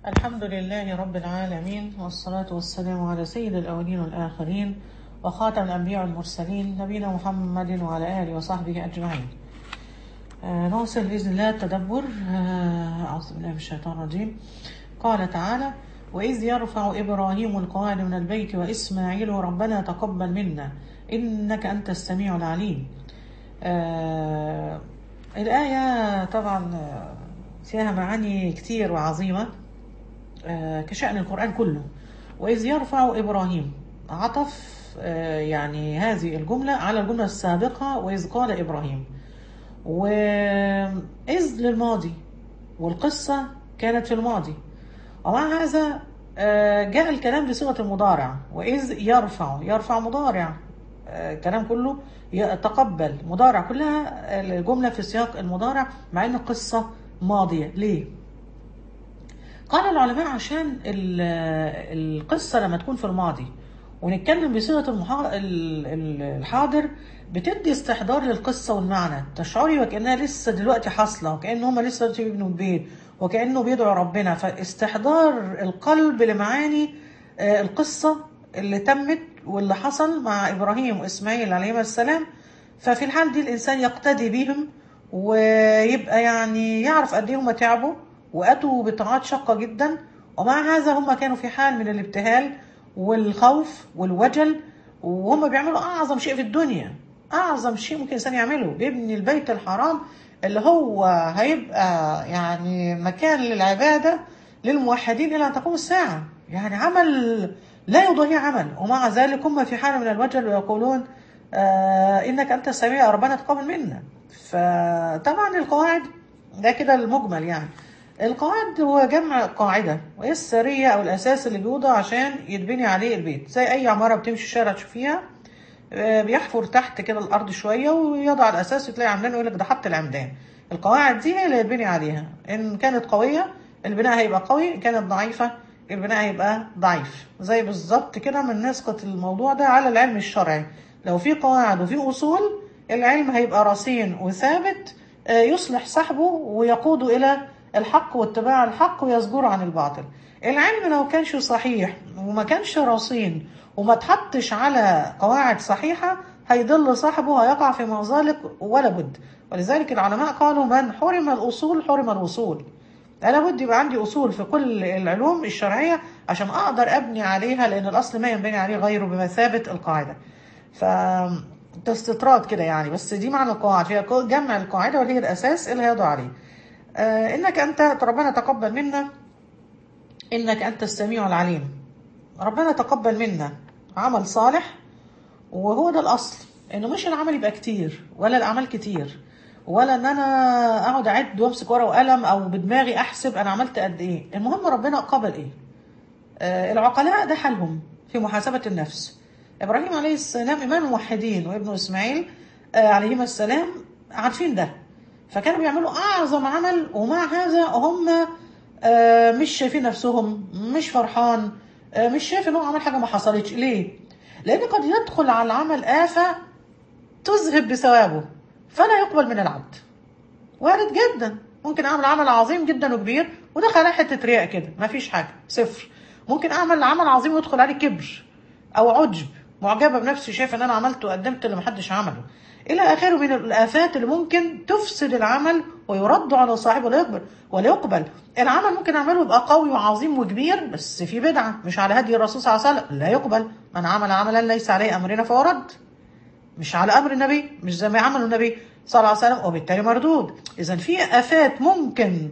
الحمد لله رب العالمين والصلاة والسلام على سيد الأولين والآخرين وخاتم الأنبياء والمرسلين نبينا محمد وعلى آله وصحبه أجمعين آه نواصل بإذن الله التدبر آه، أعوذ بالله من الشيطان الرجيم قال تعالى وإذ يرفع إبراهيم القواعد من البيت وإسماعيل ربنا تقبل منا إنك أنت السميع العليم آه الآية طبعا آه، فيها معاني كتير وعظيمة آه، كشأن القرآن كله وإذ يرفع إبراهيم عطف آه، يعني هذه الجملة على الجملة السابقة وإذ قال إبراهيم وإذ للماضي والقصة كانت في الماضي ومع هذا آه، جاء الكلام بصيغة المضارع وإذ يرفع يرفع مضارع آه، الكلام كله يتقبل مضارع كلها الجملة في سياق المضارع مع أن القصة ماضية ليه؟ قال العلماء عشان ال- القصة لما تكون في الماضي ونتكلم بصيغة المحا... ال- ال- الحاضر بتدي استحضار للقصة والمعنى تشعري وكأنها لسه دلوقتي حاصلة وكأن هما لسه دلوقتي بيبنوا البيت وكأنه بيدعوا ربنا فاستحضار القلب لمعاني آه، القصة اللي تمت واللي حصل مع إبراهيم وإسماعيل عليهما السلام ففي الحال دي الإنسان يقتدي بهم ويبقى يعني يعرف قد إيه هما تعبوا وأتوا بطاعات شاقة جدا ومع هذا هم كانوا في حال من الابتهال والخوف والوجل وهم بيعملوا أعظم شيء في الدنيا أعظم شيء ممكن الإنسان يعمله بيبني البيت الحرام اللي هو هيبقى يعني مكان للعبادة للموحدين إلى أن تقوم الساعة يعني عمل لا يضيع عمل ومع ذلك هم في حالة من الوجل ويقولون آه إنك أنت السميع ربنا تقبل منا فطبعا القواعد ده كده المجمل يعني القواعد هو جمع قاعدة وهي السرية أو الأساس اللي بيوضع عشان يتبني عليه البيت زي أي عمارة بتمشي الشارع تشوفيها آه، بيحفر تحت كده الأرض شوية ويضع الأساس وتلاقي عمدان ويقول لك ده حط العمدان القواعد دي هي اللي يتبني عليها إن كانت قوية البناء هيبقى قوي إن كانت ضعيفة البناء هيبقى ضعيف زي بالظبط كده من نسقط الموضوع ده على العلم الشرعي لو في قواعد وفي أصول العلم هيبقى رصين وثابت آه، يصلح صاحبه ويقود إلى الحق واتباع الحق ويزجر عن الباطل العلم لو كانش صحيح وما كانش رصين وما تحطش على قواعد صحيحة هيضل صاحبه هيقع في مغزالك ولا بد ولذلك العلماء قالوا من حرم الأصول حرم الوصول أنا بد يبقى عندي أصول في كل العلوم الشرعية عشان أقدر أبني عليها لأن الأصل ما ينبني عليه غيره بمثابة القاعدة ف ده استطراد كده يعني بس دي معنى القواعد هي جمع القاعدة وهي الأساس اللي هيضع عليه آه إنك أنت ربنا تقبل منا إنك أنت السميع العليم ربنا تقبل منا عمل صالح وهو ده الأصل إنه مش العمل يبقى كتير ولا الأعمال كتير ولا إن أنا أقعد أعد وأمسك ورقة وقلم أو بدماغي أحسب أنا عملت قد إيه المهم ربنا قبل إيه آه العقلاء ده حالهم في محاسبة النفس إبراهيم عليه السلام إمام الموحدين وابنه إسماعيل آه عليهما السلام عارفين ده فكانوا بيعملوا أعظم عمل ومع هذا هم آه مش شايفين نفسهم مش فرحان آه مش شايف إن هو عمل حاجة ما حصلتش ليه؟ لأن قد يدخل على العمل آفة تذهب بثوابه فلا يقبل من العبد وارد جدا ممكن أعمل عمل عظيم جدا وكبير ودخل عليه حتة رياء كده ما فيش حاجة صفر ممكن أعمل عمل عظيم ويدخل عليه كبر أو عجب معجبة بنفسي شايف إن أنا عملت وقدمت اللي محدش عمله إلى آخره من الآفات اللي ممكن تفسد العمل ويرد على صاحبه ولا يقبل ولا يقبل العمل ممكن أعمله يبقى قوي وعظيم وكبير بس في بدعة مش على هدي الرسول صلى الله عليه وسلم لا يقبل من عمل عملا ليس عليه أمرنا فهو رد مش على أمر النبي مش زي ما عمل النبي صلى الله عليه وسلم وبالتالي مردود إذا في آفات ممكن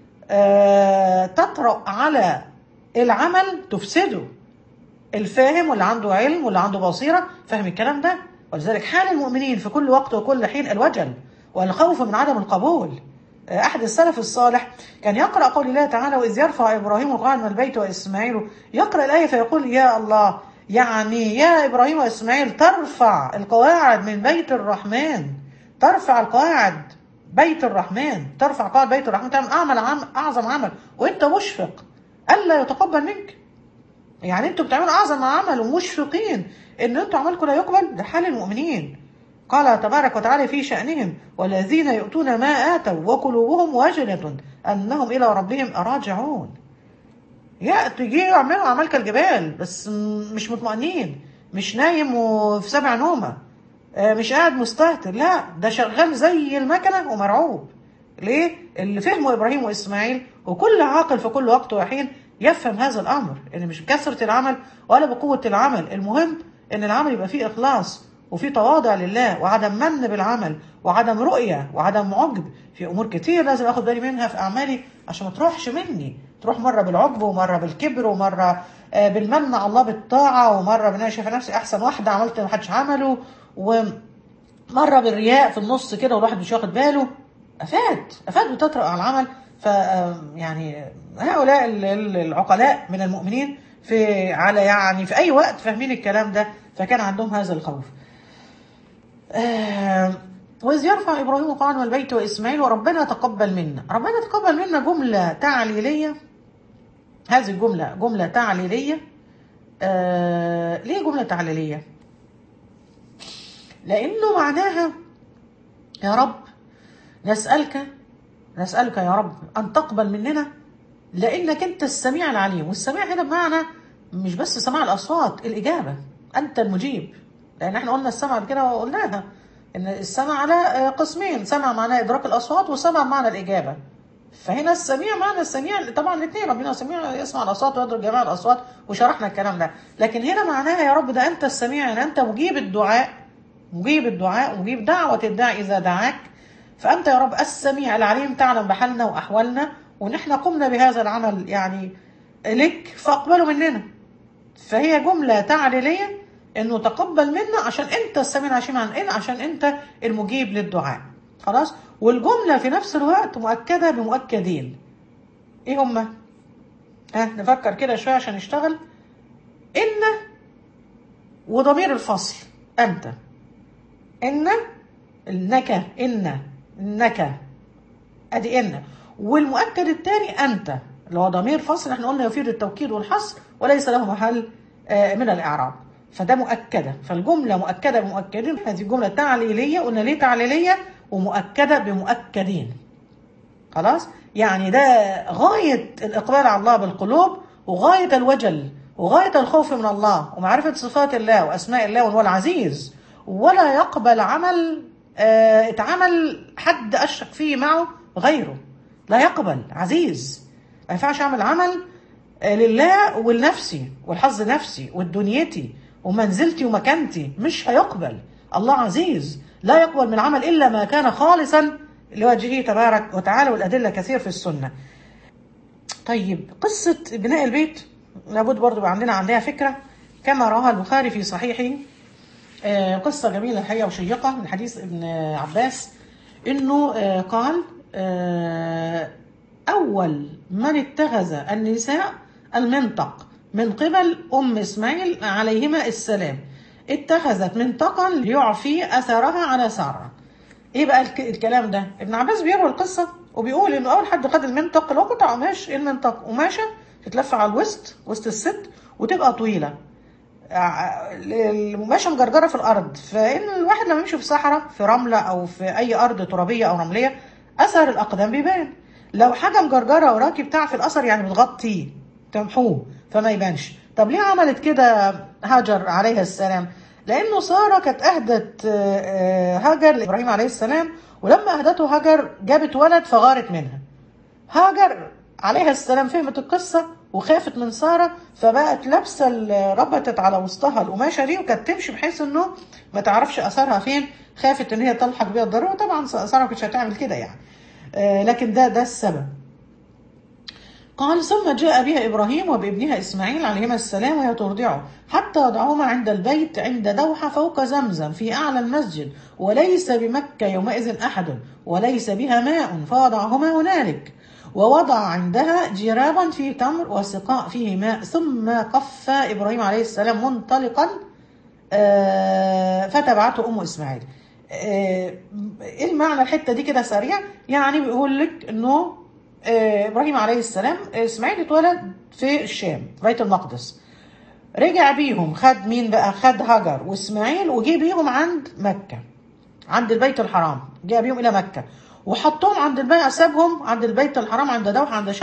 آه تطرأ على العمل تفسده الفاهم واللي عنده علم واللي عنده بصيرة فهم الكلام ده ولذلك حال المؤمنين في كل وقت وكل حين الوجل والخوف من عدم القبول أحد السلف الصالح كان يقرأ قول الله تعالى وإذ يرفع إبراهيم القواعد من البيت وإسماعيل يقرأ الآية فيقول يا الله يعني يا إبراهيم وإسماعيل ترفع القواعد من بيت الرحمن ترفع القواعد بيت الرحمن ترفع قواعد بيت الرحمن تعمل أعمل عم أعظم عمل وأنت مشفق ألا يتقبل منك يعني انتوا بتعملوا اعظم عمل ومشفقين ان انتوا عملكم لا يقبل ده حال المؤمنين قال تبارك وتعالى في شأنهم والذين يؤتون ما آتوا وقلوبهم وجلة أنهم إلى ربهم راجعون يا تجي يعملوا اعمال كالجبال بس م- مش مطمئنين مش نايم وفي سبع نومه آه، مش قاعد مستهتر لا ده شغال زي المكنه ومرعوب ليه؟ اللي فهمه ابراهيم واسماعيل وكل عاقل في كل وقت وحين يفهم هذا الامر ان مش بكثره العمل ولا بقوه العمل المهم ان العمل يبقى فيه اخلاص وفيه تواضع لله وعدم من بالعمل وعدم رؤيه وعدم عجب في امور كتير لازم اخد بالي منها في اعمالي عشان ما تروحش مني تروح مره بالعجب ومره بالكبر ومره آه، بالمن على الله بالطاعه ومره بان انا شايفه نفسي احسن واحده عملت ما حدش عمله ومره بالرياء في النص كده والواحد مش واخد باله افات افات بتطرق على العمل ف آم، يعني هؤلاء ال- ال- العقلاء من المؤمنين في على يعني في اي وقت فاهمين الكلام ده فكان عندهم هذا الخوف آم، وإذ يرفع إبراهيم قواعد من البيت وإسماعيل وربنا تقبل منا ربنا تقبل منا جملة تعليلية هذه الجملة جملة تعليلية آه ليه جملة تعليلية لأنه معناها يا رب نسألك نسألك يا رب أن تقبل مننا لأنك أنت السميع العليم والسميع هنا بمعنى مش بس سماع الأصوات الإجابة أنت المجيب لأن احنا قلنا السمع قبل كده وقلناها إن السمع على آه، قسمين سمع معناه إدراك الأصوات وسمع معنى الإجابة فهنا السميع معنى السميع طبعا الاثنين ربنا سميع يسمع الاصوات ويدرك جميع الاصوات وشرحنا الكلام ده لكن هنا معناها يا رب ده انت السميع يعني انت مجيب الدعاء مجيب الدعاء مجيب دعوه الداعي اذا دعاك فانت يا رب السميع العليم تعلم بحالنا واحوالنا وان احنا قمنا بهذا العمل يعني لك فاقبله مننا فهي جمله تعليليه انه تقبل منا عشان انت السميع العليم عن إيه؟ عشان انت المجيب للدعاء خلاص والجمله في نفس الوقت مؤكده بمؤكدين ايه هما ها نفكر كده شويه عشان نشتغل ان وضمير الفصل انت ان انك ان انك ادي ان والمؤكد الثاني انت اللي هو ضمير فصل احنا قلنا يفيد التوكيد والحصر وليس له محل آه، من الاعراب فده مؤكده فالجمله مؤكده بمؤكدين هذه جمله تعليليه قلنا ليه تعليليه ومؤكده بمؤكدين خلاص يعني ده غاية الإقبال على الله بالقلوب وغاية الوجل وغاية الخوف من الله ومعرفة صفات الله وأسماء الله وهو العزيز ولا يقبل عمل آه، اتعمل حد أشرك فيه معه غيره لا يقبل عزيز ما ينفعش أعمل عمل آه، لله ولنفسي والحظ نفسي ودنيتي ومنزلتي ومكانتي مش هيقبل الله عزيز لا يقبل من عمل إلا ما كان خالصا لوجهه تبارك وتعالى والأدلة كثير في السنة طيب قصة بناء البيت لابد برضو يبقى عندنا عندها فكرة كما رواها البخاري في صحيحه آه، قصة جميلة الحقيقة وشيقة من حديث ابن عباس انه آه، قال آه، اول من اتخذ النساء المنطق من قبل ام اسماعيل عليهما السلام اتخذت منطقا ليعفي اثرها على ساره ايه بقى الك- الكلام ده ابن عباس بيروي القصه وبيقول انه اول حد خد المنطق اللي هو قطع قماش ايه المنطق قماشه تتلف على الوسط وسط الست وتبقى طويله ع- القماشه مجرجره في الارض فان الواحد لما يمشي في صحراء في رمله او في اي ارض ترابيه او رمليه اثر الاقدام بيبان لو حاجه مجرجره وراكي بتاع في الاثر يعني بتغطيه تمحوه فما يبانش طب ليه عملت كده هاجر عليها السلام لانه ساره كانت اهدت آه، آه، هاجر لابراهيم عليه السلام ولما اهدته هاجر جابت ولد فغارت منها هاجر عليها السلام فهمت القصة وخافت من سارة فبقت لابسة ال- ربطت على وسطها القماشة دي وكانت تمشي بحيث انه ما تعرفش اثرها فين خافت ان هي تلحق بيها الضرر وطبعا سارة ما كانتش هتعمل كده يعني آه، لكن ده ده السبب قال ثم جاء بها إبراهيم وبابنها إسماعيل عليهما السلام وهي ترضعه حتى وضعهما عند البيت عند دوحة فوق زمزم في أعلى المسجد وليس بمكة يومئذ أحد وليس بها ماء فوضعهما هنالك ووضع عندها جرابا فيه تمر وسقاء فيه ماء ثم قف إبراهيم عليه السلام منطلقا آه، فتبعته أم إسماعيل آه، ايه المعنى الحته دي كده سريع يعني بيقول لك انه آه، ابراهيم عليه السلام اسماعيل اتولد في الشام في بيت المقدس رجع بيهم خد مين بقى خد هاجر واسماعيل وجي بيهم عند مكه عند البيت الحرام جاء بيهم الى مكه وحطهم عند البيت سابهم عند البيت الحرام عند دوحه عند شجره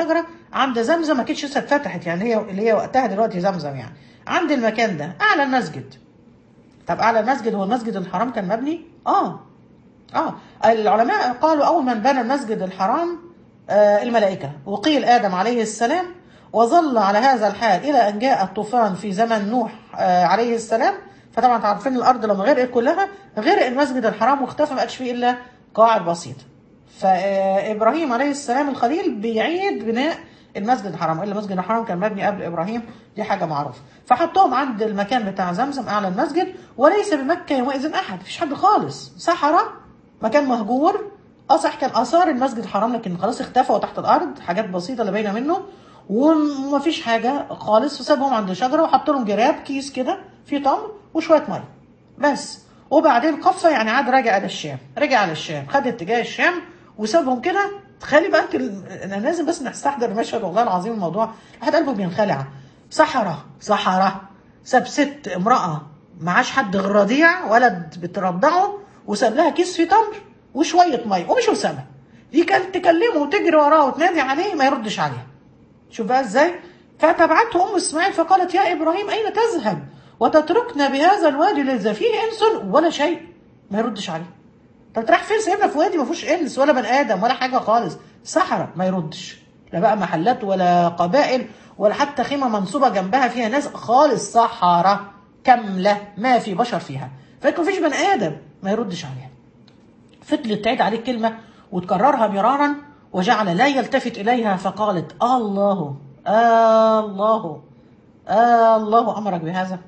عند زمزم ما كانتش لسه اتفتحت يعني هي اللي هي وقتها دلوقتي زمزم يعني عند المكان ده اعلى المسجد طب اعلى المسجد هو المسجد الحرام كان مبني اه اه العلماء قالوا اول من بنى المسجد الحرام آه الملائكه وقيل ادم عليه السلام وظل على هذا الحال الى ان جاء الطوفان في زمن نوح آه عليه السلام فطبعا تعرفين الارض لما غرقت كلها غرق المسجد الحرام واختفى ما بقاش فيه الا قواعد بسيطه فابراهيم عليه السلام الخليل بيعيد بناء المسجد الحرام الا المسجد الحرام كان مبني قبل ابراهيم دي حاجه معروفه فحطهم عند المكان بتاع زمزم اعلى المسجد وليس بمكه يومئذ احد مفيش حد خالص صحراء مكان مهجور اه صح كان اثار المسجد الحرام لكن خلاص اختفوا تحت الارض حاجات بسيطه اللي باينه منه ومفيش حاجه خالص وسابهم عند شجره وحط لهم جراب كيس كده فيه تمر وشويه ميه بس وبعدين قفى يعني عاد راجع على الشام رجع على الشام خد اتجاه الشام وسابهم كده تخلي بقى انت انا لازم بس نستحضر المشهد والله العظيم الموضوع الواحد قلبه بينخلع صحراء صحراء ساب ست امراه معاش حد غير رضيع ولد بترضعه وساب لها كيس فيه تمر وشويه ميه ومش وسامه دي كانت تكلمه وتجري وراه وتنادي عليه ما يردش عليها شوف بقى ازاي فتبعته ام اسماعيل فقالت يا ابراهيم اين تذهب وتتركنا بهذا الوادي الذي فيه انس ولا شيء ما يردش عليه طب رايح فين سايبنا في وادي ما فيهوش انس ولا بني ادم ولا حاجه خالص صحراء ما يردش لا بقى محلات ولا قبائل ولا حتى خيمه منصوبه جنبها فيها ناس خالص صحراء كامله ما في بشر فيها فما فيش بني ادم ما يردش عليها فضلت تعيد عليه الكلمه وتكررها مرارا وجعل لا يلتفت اليها فقالت آه الله آه الله آه الله امرك بهذا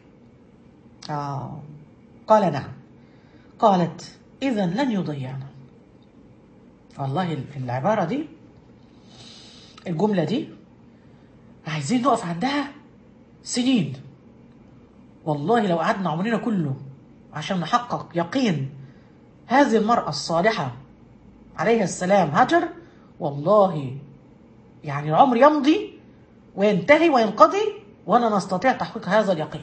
آه قال نعم قالت إذا لن يضيعنا والله العبارة دي الجملة دي عايزين نقف عندها سنين والله لو قعدنا عمرنا كله عشان نحقق يقين هذه المرأة الصالحة عليها السلام هاجر والله يعني العمر يمضي وينتهي وينقضي ولا نستطيع تحقيق هذا اليقين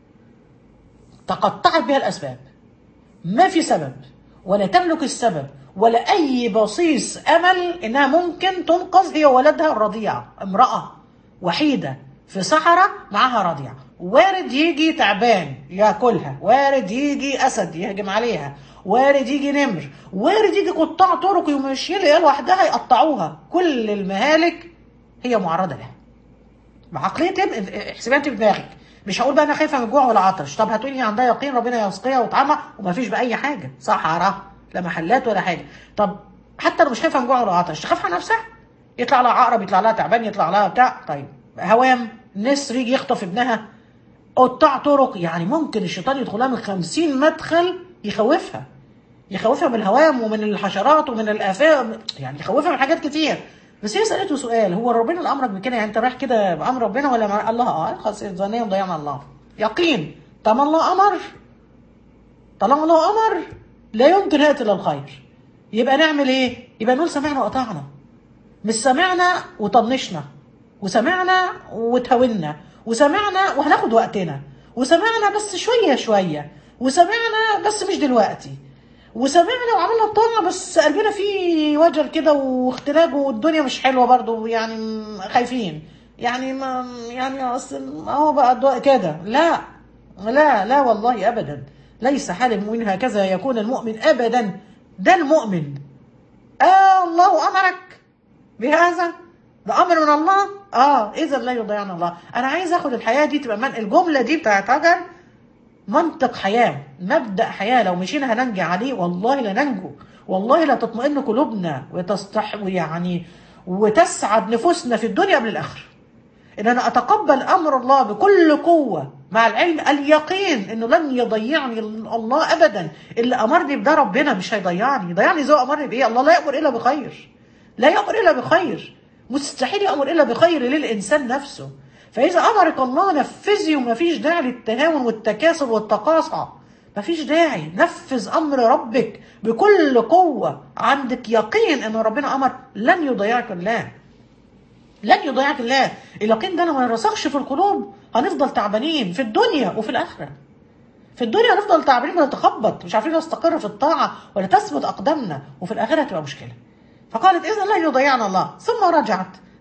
تقطعت بها الأسباب ما في سبب ولا تملك السبب ولا أي بصيص أمل إنها ممكن تنقذ هي ولدها الرضيع امرأة وحيدة في صحراء معاها رضيع وارد يجي تعبان ياكلها وارد يجي أسد يهجم عليها وارد يجي نمر وارد يجي قطاع طرق يمشي لها لوحدها يقطعوها كل المهالك هي معرضة لها بعقلية احسبها انت بدماغك مش هقول بقى انا خايفه من الجوع ولا عطش طب هتقولي عندها يقين ربنا يسقيها ويطعمها وما فيش باي حاجه صحراء لا محلات ولا حاجه طب حتى لو مش خايفه من الجوع ولا عطش تخاف على نفسها يطلع لها عقرب يطلع لها تعبان يطلع لها بتاع طيب هوام نسر يجي يخطف ابنها قطاع طرق يعني ممكن الشيطان يدخلها من خمسين مدخل يخوفها يخوفها من الهوام ومن الحشرات ومن الافات يعني يخوفها من حاجات كتير بس هي سالته سؤال هو ربنا اللي امرك بكده يعني انت رايح كده بامر ربنا ولا مع الله اه خلاص ظنيا ضيعنا الله يقين طالما الله امر طالما الله امر لا يمكن ياتي الا الخير يبقى نعمل ايه؟ يبقى نقول سمعنا وقطعنا مش سمعنا وطنشنا وسمعنا وتهاونا وسمعنا وهناخد وقتنا وسمعنا بس شويه شويه وسمعنا بس مش دلوقتي وسمعنا وعملنا الطاعة بس قلبنا فيه وجل كده واختلاج والدنيا مش حلوة برضو يعني خايفين يعني ما يعني اصل هو بقى كده لا لا لا والله ابدا ليس حال المؤمن هكذا يكون المؤمن ابدا ده المؤمن آه الله امرك بهذا ده امر من الله اه اذا لا يضيعنا الله انا عايز اخد الحياه دي تبقى من الجمله دي بتاعت هاجر منطق حياة مبدأ حياة لو مشينا هننجي عليه والله لننجو والله لا تطمئن قلوبنا وتستح يعني وتسعد نفوسنا في الدنيا قبل الآخرة إن أنا أتقبل أمر الله بكل قوة مع العلم اليقين إنه لن يضيعني الله أبدا اللي أمرني بده ربنا مش هيضيعني يضيعني زي أمرني بإيه الله لا يأمر إلا بخير لا يأمر إلا بخير مستحيل يأمر إلا بخير للإنسان نفسه فإذا أمرك الله نفذي وما فيش داعي للتهاون والتكاسل والتقاصع ما فيش داعي نفذ أمر ربك بكل قوة عندك يقين أن ربنا أمر لن يضيعك الله لن يضيعك الله اليقين ده لو ما يرسخش في القلوب هنفضل تعبانين في الدنيا وفي الآخرة في الدنيا هنفضل تعبانين ونتخبط مش عارفين نستقر في الطاعة ولا تثبت أقدامنا وفي الآخرة هتبقى مشكلة فقالت إذا لا يضيعنا الله ثم رجعت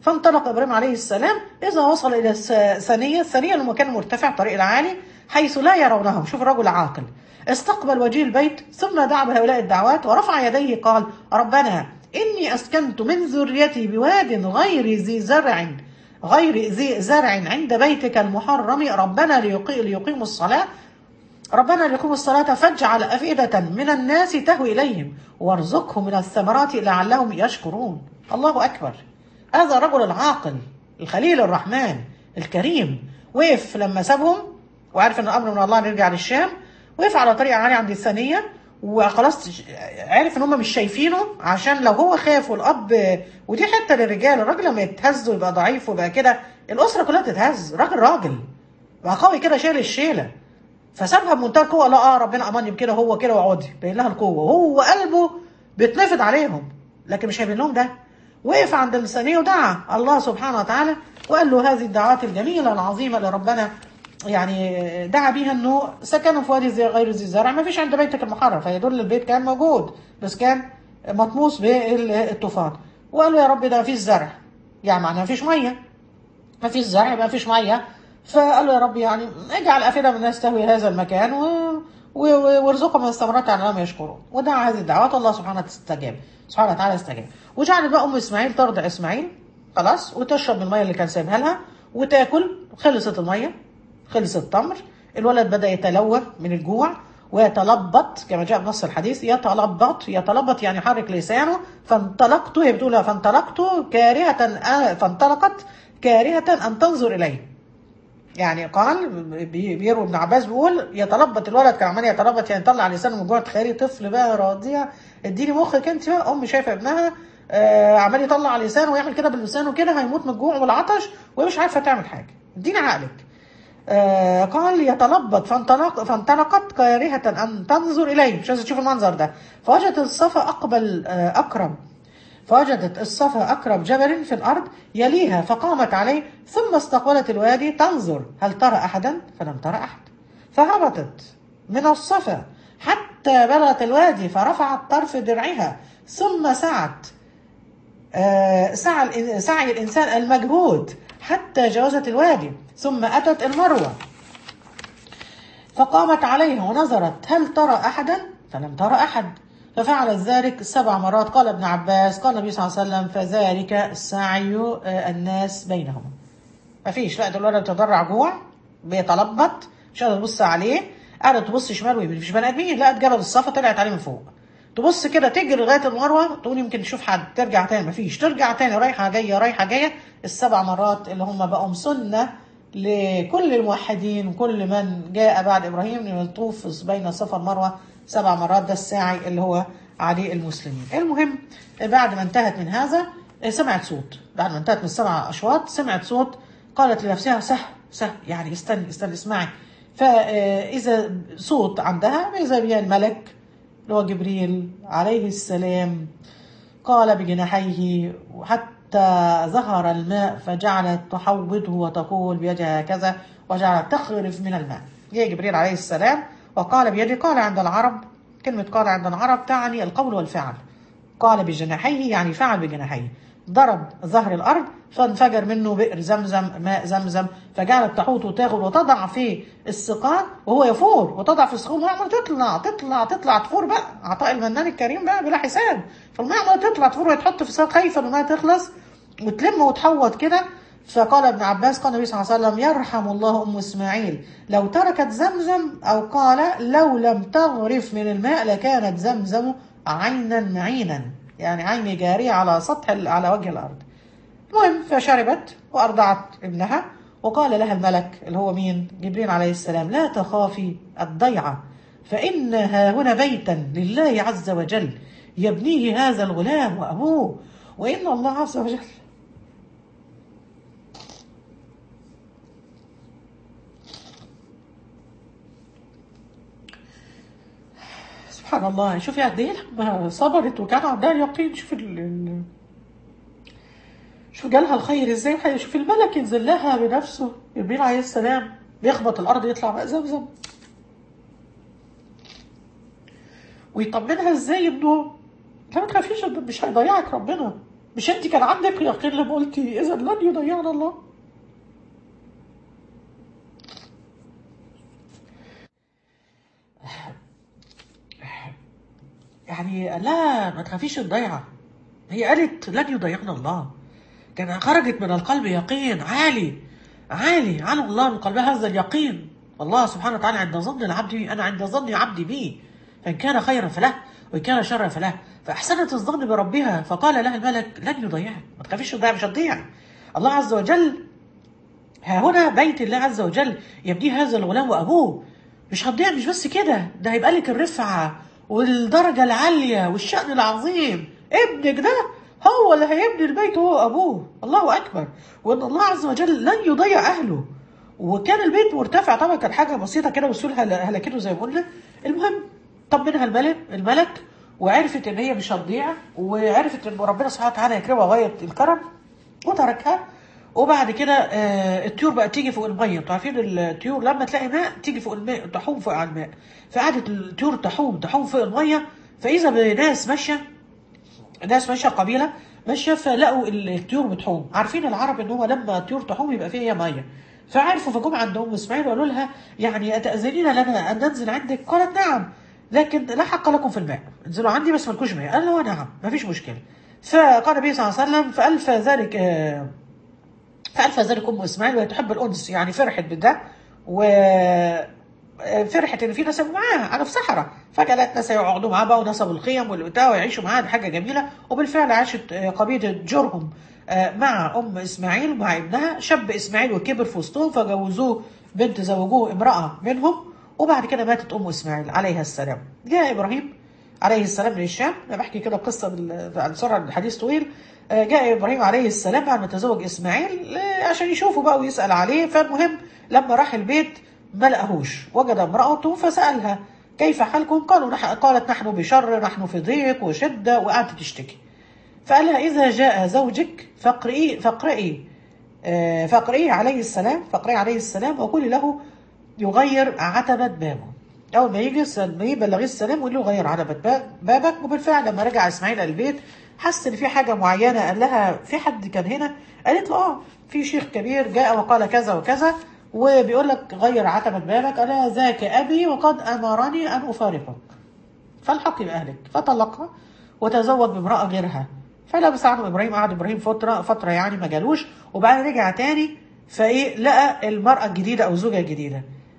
فانطلق ابراهيم عليه السلام اذا وصل الى الثانيه الثانيه المكان مرتفع طريق العالي حيث لا يرونهم شوف الرجل عاقل استقبل وجيه البيت ثم دعا بهؤلاء الدعوات ورفع يديه قال ربنا اني اسكنت من ذريتي بواد غير ذي زرع غير ذي زرع عند بيتك المحرم ربنا ليقي ليقيموا الصلاه ربنا ليقيموا الصلاة فاجعل أفئدة من الناس تهوي إليهم وارزقهم من الثمرات لعلهم يشكرون الله أكبر هذا الرجل العاقل الخليل الرحمن الكريم وقف لما سابهم وعارف ان الامر من الله نرجع للشام وقف على طريق عالي عند الثانيه وخلاص عارف ان هم مش شايفينه عشان لو هو خاف والاب ودي حته للرجال الراجل لما يتهز ويبقى ضعيف ويبقى كده الاسره كلها تتهز راجل راجل بقى قوي كده شايل الشيله فسابها بمنتهى القوه لا اه ربنا امني بكده هو كده واقعدي باين لها القوه وهو قلبه بيتنفض عليهم لكن مش هيبين لهم ده وقف عند اللسانيه ودعا الله سبحانه وتعالى وقال له هذه الدعوات الجميله العظيمه اللي ربنا يعني دعا بيها انه سكنوا في وادي زي غير ذي زرع ما فيش عند بيتك المحرم فيدل البيت كان موجود بس كان مطموس بالطوفان وقال له يا رب ده ما فيش زرع يعني معناه ما فيش ميه ما فيش زرع يبقى ما فيش ميه فقال له يا رب يعني اجعل افئده من الناس تهوي هذا المكان و... و... وارزقهم من الثمرات على انهم يشكرون ودعا هذه الدعوات الله سبحانه استجاب سبحانه وتعالى استجاب وجعلت بقى ام اسماعيل ترضع اسماعيل خلاص وتشرب من الميه اللي كان سايبها لها وتاكل خلصت الميه خلص التمر الولد بدا يتلوى من الجوع ويتلبط كما جاء بنص الحديث يتلبط يتلبط يعني يحرك لسانه فانطلقت هي بتقولها فانطلقت كارهة فانطلقت كارهة أن تنظر إليه يعني قال بيروي ابن عباس بيقول يتلبط الولد كان عمال يتلبط يعني يطلع لسانه من جوه تخيلي طفل بقى رضيع اديني مخك انت بقى ام شايفه ابنها آه عمال يطلع لسانه ويعمل كده بلسانه كده هيموت من الجوع والعطش وهي مش عارفه تعمل حاجه اديني عقلك آه قال يتلبط فانطلق فانطلقت كارهة أن تنظر إليه مش عايزة تشوف المنظر ده فوجدت الصفا أقبل آه أقرب فوجدت الصفا أقرب جبل في الأرض يليها فقامت عليه ثم استقبلت الوادي تنظر هل ترى أحدا فلم ترى أحد فهبطت من الصفا حتى بلغت الوادي فرفعت طرف درعها ثم سعت آه سعى سعي الإنسان المجهود حتى جاوزت الوادي ثم أتت المروة فقامت عليها ونظرت هل ترى أحدا فلم ترى أحد ففعلت ذلك سبع مرات قال ابن عباس قال النبي صلى الله عليه وسلم فذلك سعي الناس بينهم ما فيش لا ده الولد تضرع جوع بيتلبط مش قادره تبص عليه قاعده تبص شمال ويمين مفيش بني ادمين لقت جبل الصفا طلعت عليه من فوق تبص كده تجري لغايه المروه تقول يمكن تشوف حد ترجع تاني مفيش ترجع تاني رايحه جايه رايحه جايه السبع مرات اللي هم بقوا سنه لكل الموحدين وكل من جاء بعد ابراهيم ان يطوف بين الصفا والمروه سبع مرات ده الساعي اللي هو عليه المسلمين المهم بعد ما انتهت من هذا سمعت صوت بعد ما انتهت من السبع اشواط سمعت صوت قالت لنفسها سه سه يعني استني استني اسمعي فاذا صوت عندها اذا بها الملك اللي هو جبريل عليه السلام قال بجناحيه حتى ظهر الماء فجعلت تحوضه وتقول بيدها هكذا وجعلت تخرف من الماء جاء جبريل عليه السلام وقال بيده قال عند العرب كلمة قال عند العرب تعني القول والفعل قال بجناحيه يعني فعل بجناحيه ضرب ظهر الأرض فانفجر منه بئر زمزم ماء زمزم فجعلت تحوط وتاخد وتضع في السقاء وهو يفور وتضع في السقاء الماء عماله تطلع تطلع تطلع تفور بقى عطاء المنان الكريم بقى بلا حساب فالماء عماله تطلع تفور ويتحط في السقاء خايفه ان الماء تخلص وتلم وتحوط كده فقال ابن عباس قال النبي صلى الله عليه وسلم يرحم الله ام اسماعيل لو تركت زمزم او قال لو لم تغرف من الماء لكانت زمزم عينا معينا يعني عين جارية على سطح على وجه الارض المهم فشربت وارضعت ابنها وقال لها الملك اللي هو مين جبريل عليه السلام لا تخافي الضيعة فإن ها هنا بيتا لله عز وجل يبنيه هذا الغلام وأبوه وإن الله عز وجل سبحان الله شوفي قد ايه لما صبرت وكان عندها اليقين شوف ال... ال... شوف جالها الخير ازاي شوف الملك ينزل لها بنفسه جبريل عليه السلام بيخبط الارض يطلع بقى زمزم ويطمنها ازاي انه لا ما تخافيش مش هيضيعك ربنا مش انت كان عندك يقين لما قلتي اذا لن يضيعنا الله يعني لا ما تخافيش الضيعة هي قالت لن يضيعنا الله كان خرجت من القلب يقين عالي عالي على الله من قلبها هذا اليقين الله سبحانه وتعالى عند ظن العبد بي أنا عند ظن عبدي بي فإن كان خيرا فله وإن كان شرا فله فأحسنت الظن بربها فقال لها الملك لن يضيعك ما تخافيش تضيع مش هتضيع الله عز وجل ها هنا بيت الله عز وجل يبنيه هذا الغلام وأبوه مش هتضيع مش بس كده ده هيبقى لك الرفعة والدرجة العالية والشأن العظيم ابنك ده هو اللي هيبني البيت هو أبوه الله أكبر وإن الله عز وجل لن يضيع أهله وكان البيت مرتفع طبعا كان حاجة بسيطة كده وسول هلكته زي ما قلنا المهم طمنها الملك الملك وعرفت ان هي مش هتضيع وعرفت ان ربنا سبحانه وتعالى يكرمها غايه الكرم وتركها وبعد كده آه الطيور بقى تيجي فوق الميه انتوا عارفين الطيور لما تلاقي ماء تيجي فوق الماء تحوم فوق على الماء فقعدت الطيور تحوم تحوم فوق الميه فاذا بناس ماشيه ناس ماشيه قبيله ماشيه فلقوا الطيور بتحوم عارفين العرب ان هو لما الطيور تحوم يبقى فيها ميه فعرفوا فجم عند ام اسماعيل وقالوا لها يعني اتاذنين لنا ان ننزل عندك قالت نعم لكن لا حق لكم في الماء انزلوا عندي بس مالكوش ماء قال له نعم ما فيش مشكله فقال النبي صلى الله عليه وسلم فالف ذلك آه فالف ذلك ام اسماعيل وهي تحب الانس يعني فرحت بده و فرحت ان في ناس معاها على في صحراء فجاه لقت ناس يقعدوا معاها بقى ونصبوا الخيم والبتاع ويعيشوا معاها دي حاجه جميله وبالفعل عاشت قبيله جرهم مع ام اسماعيل ومع ابنها شاب اسماعيل وكبر في وسطهم فجوزوه بنت زوجوه امراه منهم وبعد كده ماتت ام اسماعيل عليها السلام جاء ابراهيم عليه السلام من الشام انا بحكي كده قصه بسرعه الحديث طويل جاء ابراهيم عليه السلام بعد ما تزوج اسماعيل عشان يشوفه بقى ويسال عليه فالمهم لما راح البيت ما لقاهوش وجد امراته فسالها كيف حالكم قالوا نح... قالت نحن بشر نحن في ضيق وشده وقعدت تشتكي فقال لها اذا جاء زوجك فاقرئي فاقرئي فاقرئي عليه السلام فاقرئي عليه السلام وقولي له يغير عتبة بابه أول ما يجي ما يبلغ السلام ويقول له غير عتبة بابك وبالفعل لما رجع إسماعيل البيت حس إن في حاجة معينة قال لها في حد كان هنا قالت له آه في شيخ كبير جاء وقال كذا وكذا وبيقول لك غير عتبة بابك قال ذاك أبي وقد أمرني أن أفارقك فالحقي بأهلك فطلقها وتزوج بامرأة غيرها فلبس عنه إبراهيم قعد إبراهيم فترة فترة يعني ما جالوش وبعدين رجع تاني فإيه لقى المرأة الجديدة أو الزوجة الجديدة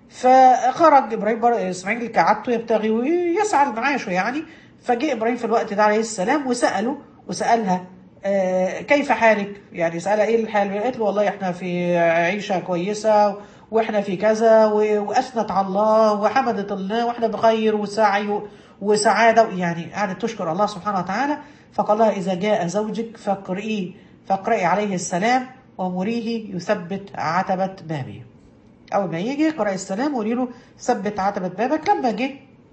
فخرج ابراهيم اسماعيل كعادته يبتغي ويسعى المعاش يعني فجاء ابراهيم في الوقت ده عليه السلام وساله وسالها آه كيف حالك؟ يعني سالها ايه الحال؟ قالت له والله احنا في عيشه كويسه واحنا في كذا واثنت على الله وحمدت الله واحنا بخير وسعي وسعاده يعني قعدت تشكر الله سبحانه وتعالى فقال لها اذا جاء زوجك فاقرئيه فاقرئي عليه السلام ومريه يثبت عتبه بابه. اول ما يجي قرأ السلام وقولي له ثبت عتبة بابك لما جه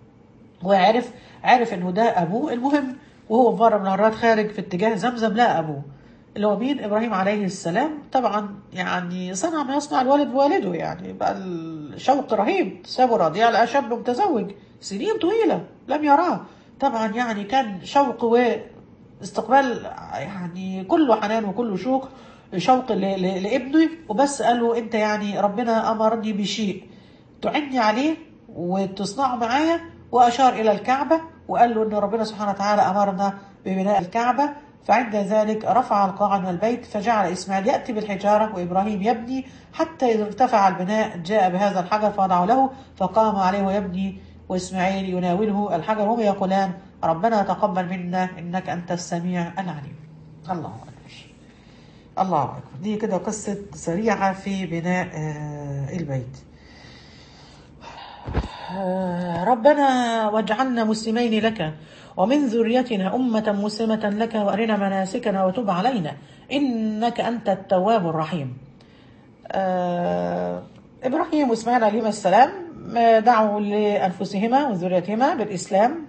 وعرف عرف انه ده ابوه المهم وهو مره من المرات خارج في اتجاه زمزم لقى ابوه اللي هو مين ابراهيم عليه السلام طبعا يعني صنع ما يصنع الوالد بوالده يعني بقى الشوق رهيب سابه رضيع لقى شاب متزوج سنين طويله لم يراه طبعا يعني كان شوق واستقبال يعني كله حنان وكله شوق شوق لابني وبس قال له انت يعني ربنا امرني بشيء تعني عليه وتصنعه معايا واشار الى الكعبه وقال له ان ربنا سبحانه وتعالى امرنا ببناء الكعبه فعند ذلك رفع القاعة من البيت فجعل إسماعيل يأتي بالحجارة وإبراهيم يبني حتى إذا ارتفع البناء جاء بهذا الحجر فوضعه له فقام عليه ويبني وإسماعيل يناوله الحجر وهم يقولان ربنا تقبل منا إنك أنت السميع العليم الله أكبر الله أكبر دي كده قصة سريعة في بناء البيت ربنا واجعلنا مسلمين لك ومن ذريتنا أمة مسلمة لك وأرنا مناسكنا وتب علينا إنك أنت التواب الرحيم إبراهيم وإسماعيل عليهما السلام دعوا لأنفسهما وذريتهما بالإسلام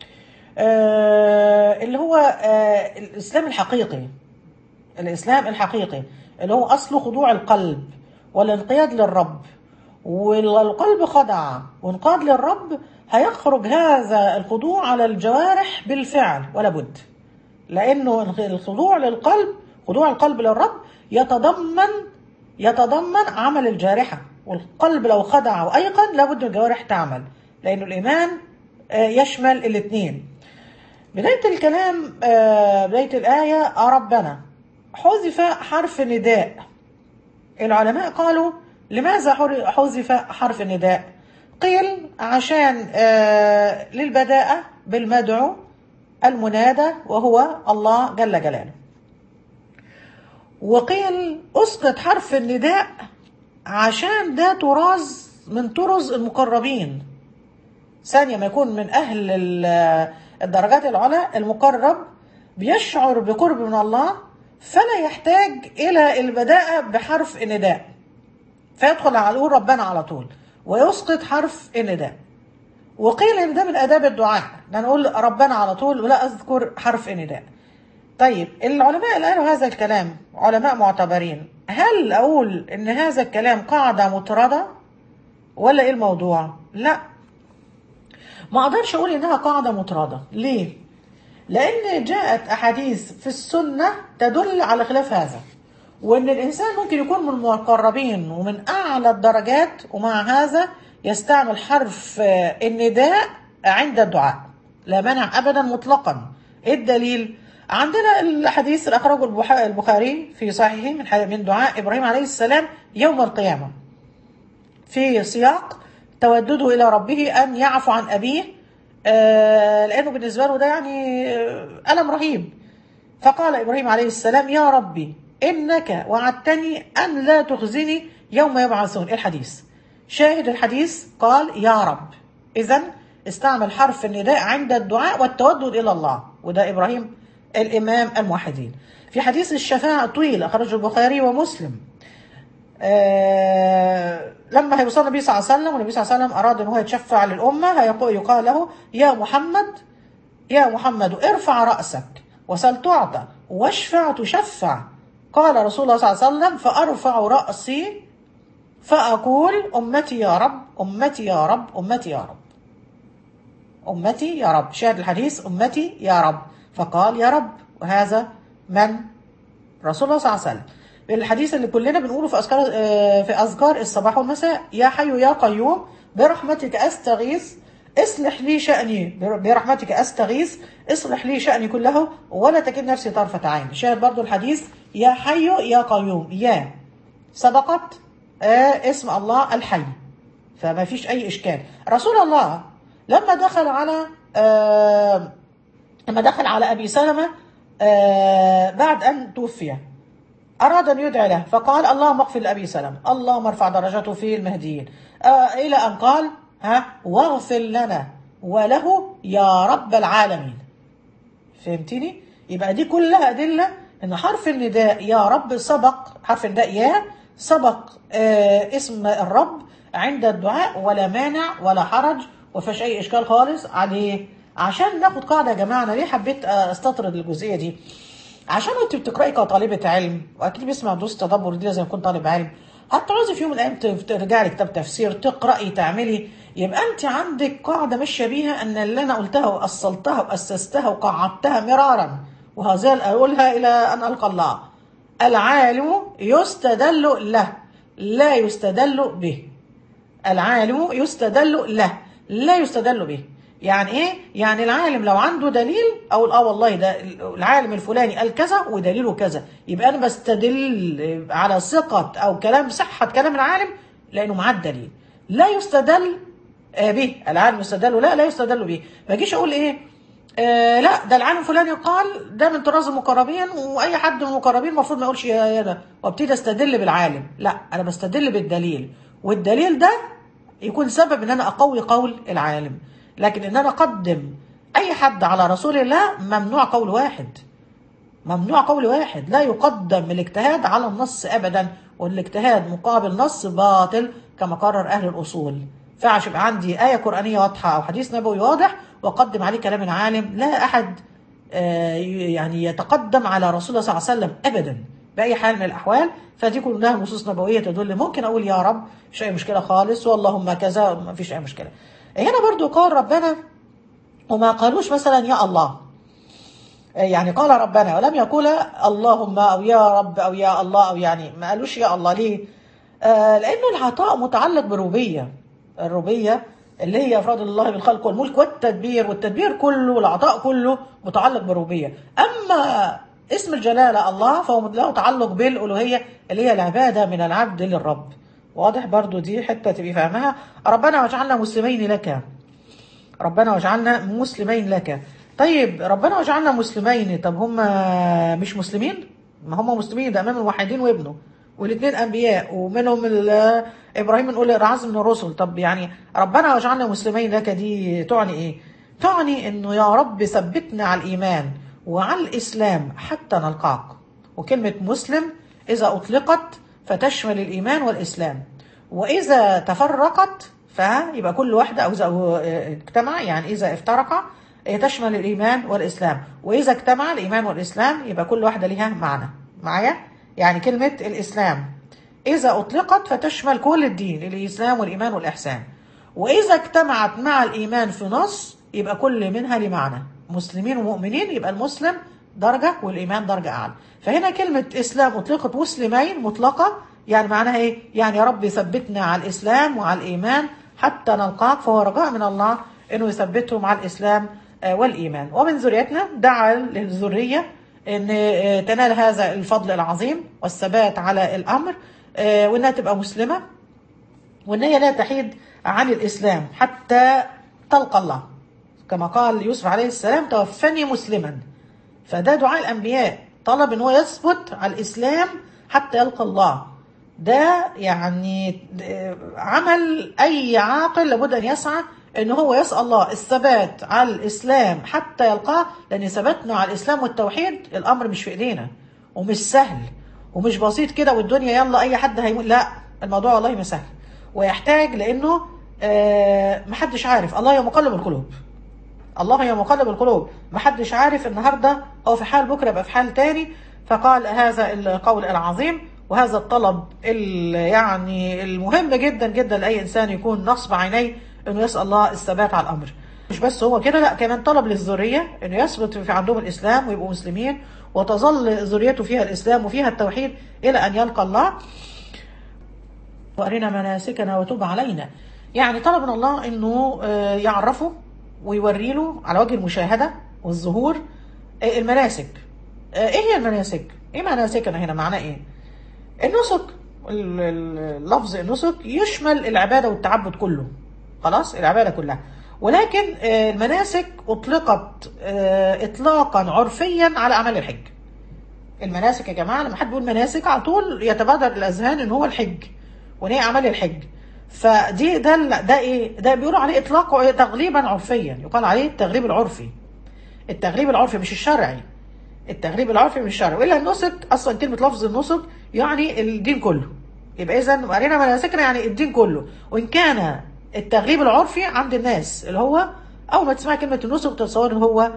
اللي هو الإسلام الحقيقي الإسلام الحقيقي اللي هو أصله خضوع القلب والانقياد للرب والقلب خضع وانقاد للرب هيخرج هذا الخضوع على الجوارح بالفعل ولا بد لانه الخضوع للقلب خضوع القلب للرب يتضمن يتضمن عمل الجارحه والقلب لو خضع وايقن لابد الجوارح تعمل لانه الايمان آه، يشمل الاثنين بدايه الكلام آه، بدايه الايه ربنا حذف حرف نداء العلماء قالوا لماذا حر- حذف حرف النداء قيل عشان آه، للبداءة بالمدعو المنادى وهو الله جل جلاله وقيل اسقط حرف النداء عشان ده طراز من طرز المقربين ثانية ما يكون من أهل ال- الدرجات العلى المقرب بيشعر بقرب من الله فلا يحتاج إلى البداءة بحرف النداء فيدخل على يقول ربنا على طول ويسقط حرف النداء وقيل ان ده من اداب الدعاء ان نقول ربنا على طول ولا اذكر حرف النداء طيب العلماء اللي قالوا هذا الكلام علماء معتبرين هل اقول ان هذا الكلام قاعده مطرده ولا ايه الموضوع لا ما اقدرش اقول انها قاعده مطرده ليه لان جاءت احاديث في السنه تدل على خلاف هذا وان الانسان ممكن يكون من المقربين ومن اعلى الدرجات ومع هذا يستعمل حرف آه، النداء عند الدعاء لا مانع ابدا مطلقا ايه الدليل عندنا الحديث اللي اخرجه البح- البخاري في صحيحه من ح- من دعاء ابراهيم عليه السلام يوم القيامه في سياق تودده الى ربه ان يعفو عن ابيه آه، لانه بالنسبه له ده يعني آه، الم رهيب فقال ابراهيم عليه السلام يا ربي انك وعدتني ان لا تخزني يوم يبعثون الحديث شاهد الحديث قال يا رب اذا استعمل حرف النداء عند الدعاء والتودد الى الله وده ابراهيم الامام الموحدين في حديث الشفاعه طويل اخرجه البخاري ومسلم آه لما هيوصل النبي صلى الله عليه وسلم والنبي صلى الله عليه وسلم اراد ان هو يتشفع للامه هيقول يقال له يا محمد يا محمد ارفع رأسك وسل تعطى واشفع تشفع قال رسول الله صلى الله عليه وسلم فأرفع رأسي فأقول أمتي يا رب أمتي يا رب أمتي يا رب أمتي يا رب شاهد الحديث أمتي يا رب فقال يا رب وهذا من رسول الله صلى الله عليه وسلم الحديث اللي كلنا بنقوله في أذكار آه، في أذكار الصباح والمساء يا حي يا قيوم برحمتك أستغيث اصلح لي شأني برحمتك أستغيث اصلح لي شأني كله ولا تكن نفسي طرفة عين شاهد برضو الحديث يا حي يا قيوم يا سبقت آه اسم الله الحي فما فيش أي إشكال رسول الله لما دخل على آه لما دخل على أبي سلمة آه بعد أن توفي أراد أن يدعي له فقال اللهم اغفر لأبي سلمة اللهم ارفع درجته في المهديين آه إلى أن قال ها واغفر لنا وله يا رب العالمين فهمتني يبقى دي كلها أدلة إن حرف النداء يا رب سبق حرف النداء يا سبق آه اسم الرب عند الدعاء ولا مانع ولا حرج وفيش أي إشكال خالص عليه عشان ناخد قاعدة يا جماعة أنا ليه حبيت آه، استطرد الجزئية دي عشان وانت بتقراي كطالبة علم واكيد بيسمع دروس تدبر دي لازم يكون طالب علم هتعوزي في يوم من الايام تف- ترجعي لكتاب تفسير تقراي تعملي يبقى انت عندك قاعده ماشيه بيها ان اللي انا قلتها واصلتها واسستها وقعدتها مرارا وهذا اقولها الى ان القى الله العالم يستدل له لا يستدل به العالم يستدل له لا يستدل به يعني ايه يعني العالم لو عنده دليل او اه والله ده العالم الفلاني قال كذا ودليله كذا يبقى انا بستدل على ثقه او كلام صحه كلام العالم لانه معاه الدليل لا يستدل آه، به العالم يستدل لا لا يستدل به ما اجيش اقول ايه آه لا ده العالم فلاني قال ده من طراز المقربين واي حد من المقربين المفروض ما يقولش يا يا ده وابتدي استدل بالعالم لا انا بستدل بالدليل والدليل ده يكون سبب ان انا اقوي قول العالم لكن ان انا اقدم اي حد على رسول الله ممنوع قول واحد ممنوع قول واحد لا يقدم الاجتهاد على النص ابدا والاجتهاد مقابل نص باطل كما قرر اهل الاصول فعش يبقى عندي ايه قرانيه واضحه او حديث نبوي واضح واقدم عليه كلام العالم لا احد آه، يعني يتقدم على رسول الله صلى الله عليه وسلم ابدا باي حال من الاحوال فدي كلها نصوص نبويه تدل ممكن اقول يا رب مش اي مشكله خالص واللهم كذا ما فيش اي مشكله هنا برضو قال ربنا وما قالوش مثلا يا الله يعني قال ربنا ولم يقول اللهم او يا رب او يا الله او يعني ما قالوش يا الله ليه؟ آه لانه العطاء متعلق بالربوبيه الربوبيه اللي هي افراد الله بالخلق والملك والتدبير والتدبير كله والعطاء كله متعلق بالربوبيه اما اسم الجلاله الله فهو له تعلق بالالوهيه اللي هي العباده من العبد للرب واضح برضو دي حته تبقي فاهمها ربنا واجعلنا مسلمين لك ربنا واجعلنا مسلمين لك طيب ربنا واجعلنا مسلمين طب هم مش مسلمين ما هم مسلمين ده امام الموحدين وابنه والاثنين انبياء ومنهم ال- ابراهيم نقول العزم من الرسل طب يعني ربنا واجعلنا مسلمين لك دي تعني ايه تعني انه يا رب ثبتنا على الايمان وعلى الاسلام حتى نلقاك وكلمه مسلم اذا اطلقت فتشمل الايمان والاسلام واذا تفرقت فيبقى كل واحده او اذا اجتمع يعني اذا افترق تشمل الايمان والاسلام واذا اجتمع الايمان والاسلام يبقى كل واحده ليها معنى معايا يعني كلمه الاسلام اذا اطلقت فتشمل كل الدين الاسلام والايمان والاحسان واذا اجتمعت مع الايمان في نص يبقى كل منها لمعنى مسلمين ومؤمنين يبقى المسلم درجه والايمان درجه اعلى فهنا كلمه اسلام اطلقت مسلمين مطلقه يعني معناها ايه يعني يا رب ثبتنا على الاسلام وعلى الايمان حتى نلقاك فهو رجاء من الله انه يثبتهم على الاسلام آه، والايمان ومن ذريتنا دعا للذريه ان آه، تنال هذا الفضل العظيم والثبات على الامر آه، وانها تبقى مسلمه وان هي لا تحيد عن الاسلام حتى تلقى الله كما قال يوسف عليه السلام توفني مسلما فده دعاء الانبياء طلب ان هو يثبت على الاسلام حتى يلقى الله ده يعني عمل اي عاقل لابد ان يسعى ان هو يسال الله الثبات على الاسلام حتى يلقاه لان ثباتنا على الاسلام والتوحيد الامر مش في ايدينا ومش سهل ومش بسيط كده والدنيا يلا اي حد هيموت لا الموضوع والله ما سهل ويحتاج لانه آه محدش عارف الله يا مقلب القلوب الله يا مقلب القلوب محدش عارف النهارده هو في حال بكره يبقى في حال تاني فقال هذا القول العظيم وهذا الطلب ال- يعني المهم جدا جدا لاي انسان يكون نصب عينيه انه يسال الله الثبات على الامر مش بس هو كده لا كمان طلب للذريه انه يثبت في عندهم الاسلام ويبقوا مسلمين وتظل ذريته فيها الاسلام وفيها التوحيد الى ان يلقى الله وارنا مناسكنا وتب علينا يعني طلب من الله انه آه، يعرفه ويوري له على وجه المشاهده والظهور آه، المناسك آه، ايه هي المناسك ايه مناسكنا هنا معناه ايه النسك ال- ال- لفظ النسك يشمل العباده والتعبد كله خلاص العباده كلها ولكن آه، المناسك اطلقت آه، اطلاقا عرفيا على اعمال الحج المناسك يا جماعه لما حد بيقول مناسك على طول يتبادر الاذهان ان هو الحج وان هي اعمال الحج فدي ده ال- ده ايه ده بيقولوا عليه اطلاق تغليبا عرفيا يقال عليه التغليب العرفي التغليب العرفي مش الشرعي التغليب العرفي مش الشرعي والا النسك اصلا كلمه لفظ النسك يعني الدين كله يبقى اذا قرينا مناسكنا يعني الدين كله وان كان التغليب العرفي عند الناس اللي هو اول ما تسمع كلمه النسك تتصور ان هو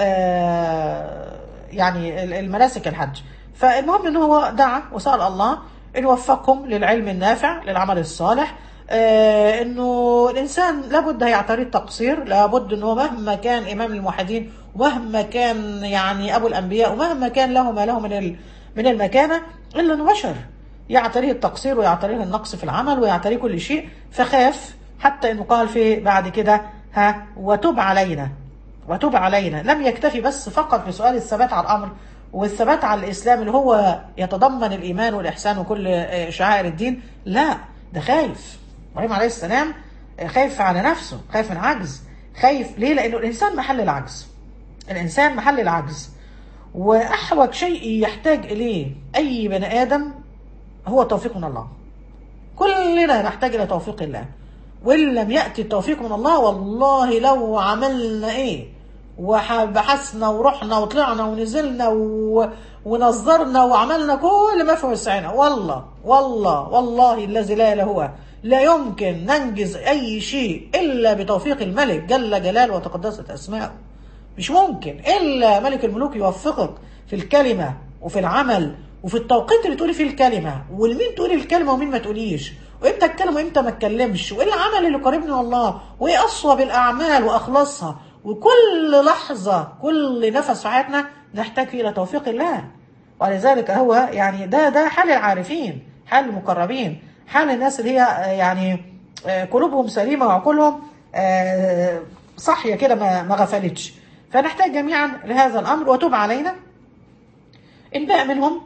آه يعني ال- المناسك الحج فالمهم ان هو دعا وسال الله ان يوفقهم للعلم النافع للعمل الصالح آه انه الانسان لابد هيعتري التقصير لابد انه مهما كان امام الموحدين ومهما كان يعني ابو الانبياء ومهما كان له ما له من ال- من المكانه الا انه بشر يعتريه التقصير ويعتريه النقص في العمل ويعتريه كل شيء فخاف حتى انه قال في بعد كده ها وتب علينا وتب علينا لم يكتفي بس فقط بسؤال الثبات على الامر والثبات على الاسلام اللي هو يتضمن الايمان والاحسان وكل آه، شعائر الدين لا ده خايف ابراهيم عليه السلام آه، خايف على نفسه خايف من عجز خايف ليه لانه الانسان محل العجز الانسان محل العجز واحوج شيء يحتاج اليه اي بني ادم هو توفيق من الله كلنا نحتاج الى توفيق الله وان لم ياتي التوفيق من الله والله لو عملنا ايه وبحثنا ورحنا وطلعنا ونزلنا و... ونظرنا وعملنا كل ما في وسعنا والله والله والله الذي لا اله هو لا يمكن ننجز اي شيء الا بتوفيق الملك جل جلاله وتقدست اسماؤه مش ممكن الا ملك الملوك يوفقك في الكلمه وفي العمل وفي التوقيت اللي تقولي فيه الكلمه والمين تقولي الكلمه ومين ما تقوليش وامتى اتكلم وامتى ما اتكلمش وايه العمل اللي قريبني من الله وايه اصوب الاعمال واخلصها وكل لحظه كل نفس في حياتنا نحتاج فيه الى توفيق الله ولذلك هو يعني ده ده حال العارفين حال المقربين حال الناس اللي هي آه، يعني آه، قلوبهم سليمه وعقولهم آه، صاحيه كده ما ما غفلتش فنحتاج جميعا لهذا الامر وتب علينا انباء منهم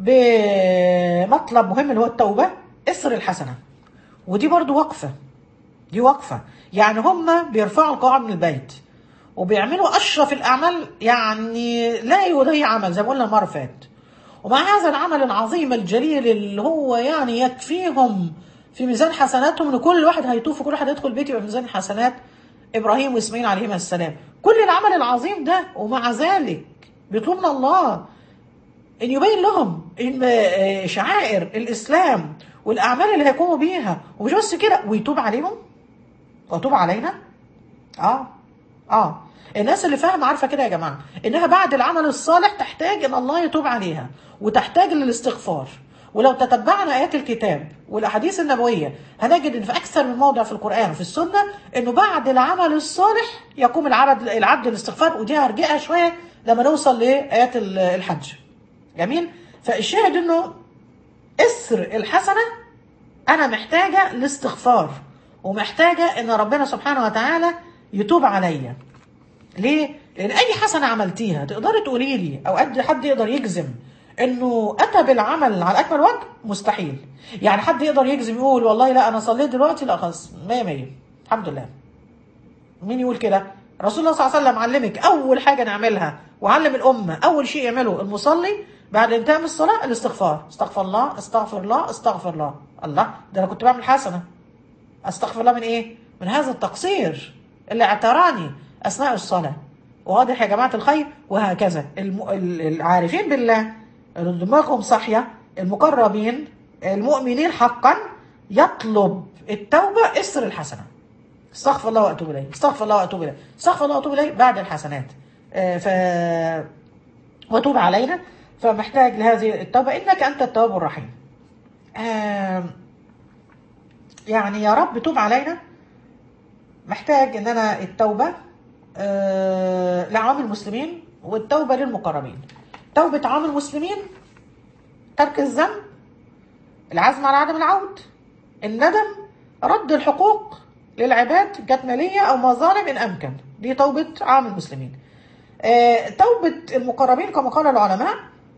بمطلب مهم اللي هو التوبه اسر الحسنه ودي برضو وقفه دي وقفه يعني هم بيرفعوا القواعد من البيت وبيعملوا اشرف الاعمال يعني لا يضيع عمل زي ما قلنا المره اللي فاتت ومع هذا العمل العظيم الجليل اللي هو يعني يكفيهم في ميزان حسناتهم ان كل واحد هيطوف وكل واحد يدخل بيت يبقى في ميزان حسنات ابراهيم واسماعيل عليهما السلام كل العمل العظيم ده ومع ذلك بيطلب من الله ان يبين لهم ان آه، شعائر الاسلام والاعمال اللي هيقوموا بيها ومش بس كده ويتوب عليهم وتوب علينا اه اه الناس اللي فاهمه عارفه كده يا جماعه انها بعد العمل الصالح تحتاج ان الله يتوب عليها وتحتاج للاستغفار ولو تتبعنا ايات الكتاب والاحاديث النبويه هنجد ان في اكثر من موضع في القران وفي السنه انه بعد العمل الصالح يقوم العبد العبد الاستغفار ودي هرجعها شويه لما نوصل لايات ال- الحج جميل فالشاهد انه اسر الحسنه انا محتاجه الاستغفار ومحتاجه ان ربنا سبحانه وتعالى يتوب عليا ليه؟ لان اي حسنه عملتيها تقدري تقولي لي او قد حد يقدر يجزم انه اتى بالعمل على اكمل وجه مستحيل يعني حد يقدر يجزم يقول والله لا انا صليت دلوقتي لا خلاص 100 100 الحمد لله مين يقول كده رسول الله صلى الله عليه وسلم علمك اول حاجه نعملها وعلم الامه اول شيء يعمله المصلي بعد انتهاء من الصلاه الاستغفار استغفر الله استغفر الله استغفر الله الله ده انا كنت بعمل حسنه استغفر الله من ايه من هذا التقصير اللي اعتراني اثناء الصلاه واضح يا جماعه الخير وهكذا الم... ال- العارفين بالله اللي دماغهم صاحيه المقربين المؤمنين حقا يطلب التوبه اسر الحسنه استغفر الله واتوب اليه استغفر الله واتوب اليه استغفر الله واتوب اليه بعد الحسنات آه، ف وتوب علينا فمحتاج لهذه التوبه انك انت التواب الرحيم آم، يعني يا رب توب علينا محتاج ان انا التوبه آه، لعام المسلمين والتوبه للمقربين توبه عام المسلمين ترك الذنب العزم على عدم العود الندم رد الحقوق للعباد كانت ماليه او مظالم ان امكن دي توبه عام المسلمين آه، توبه المقربين كما قال العلماء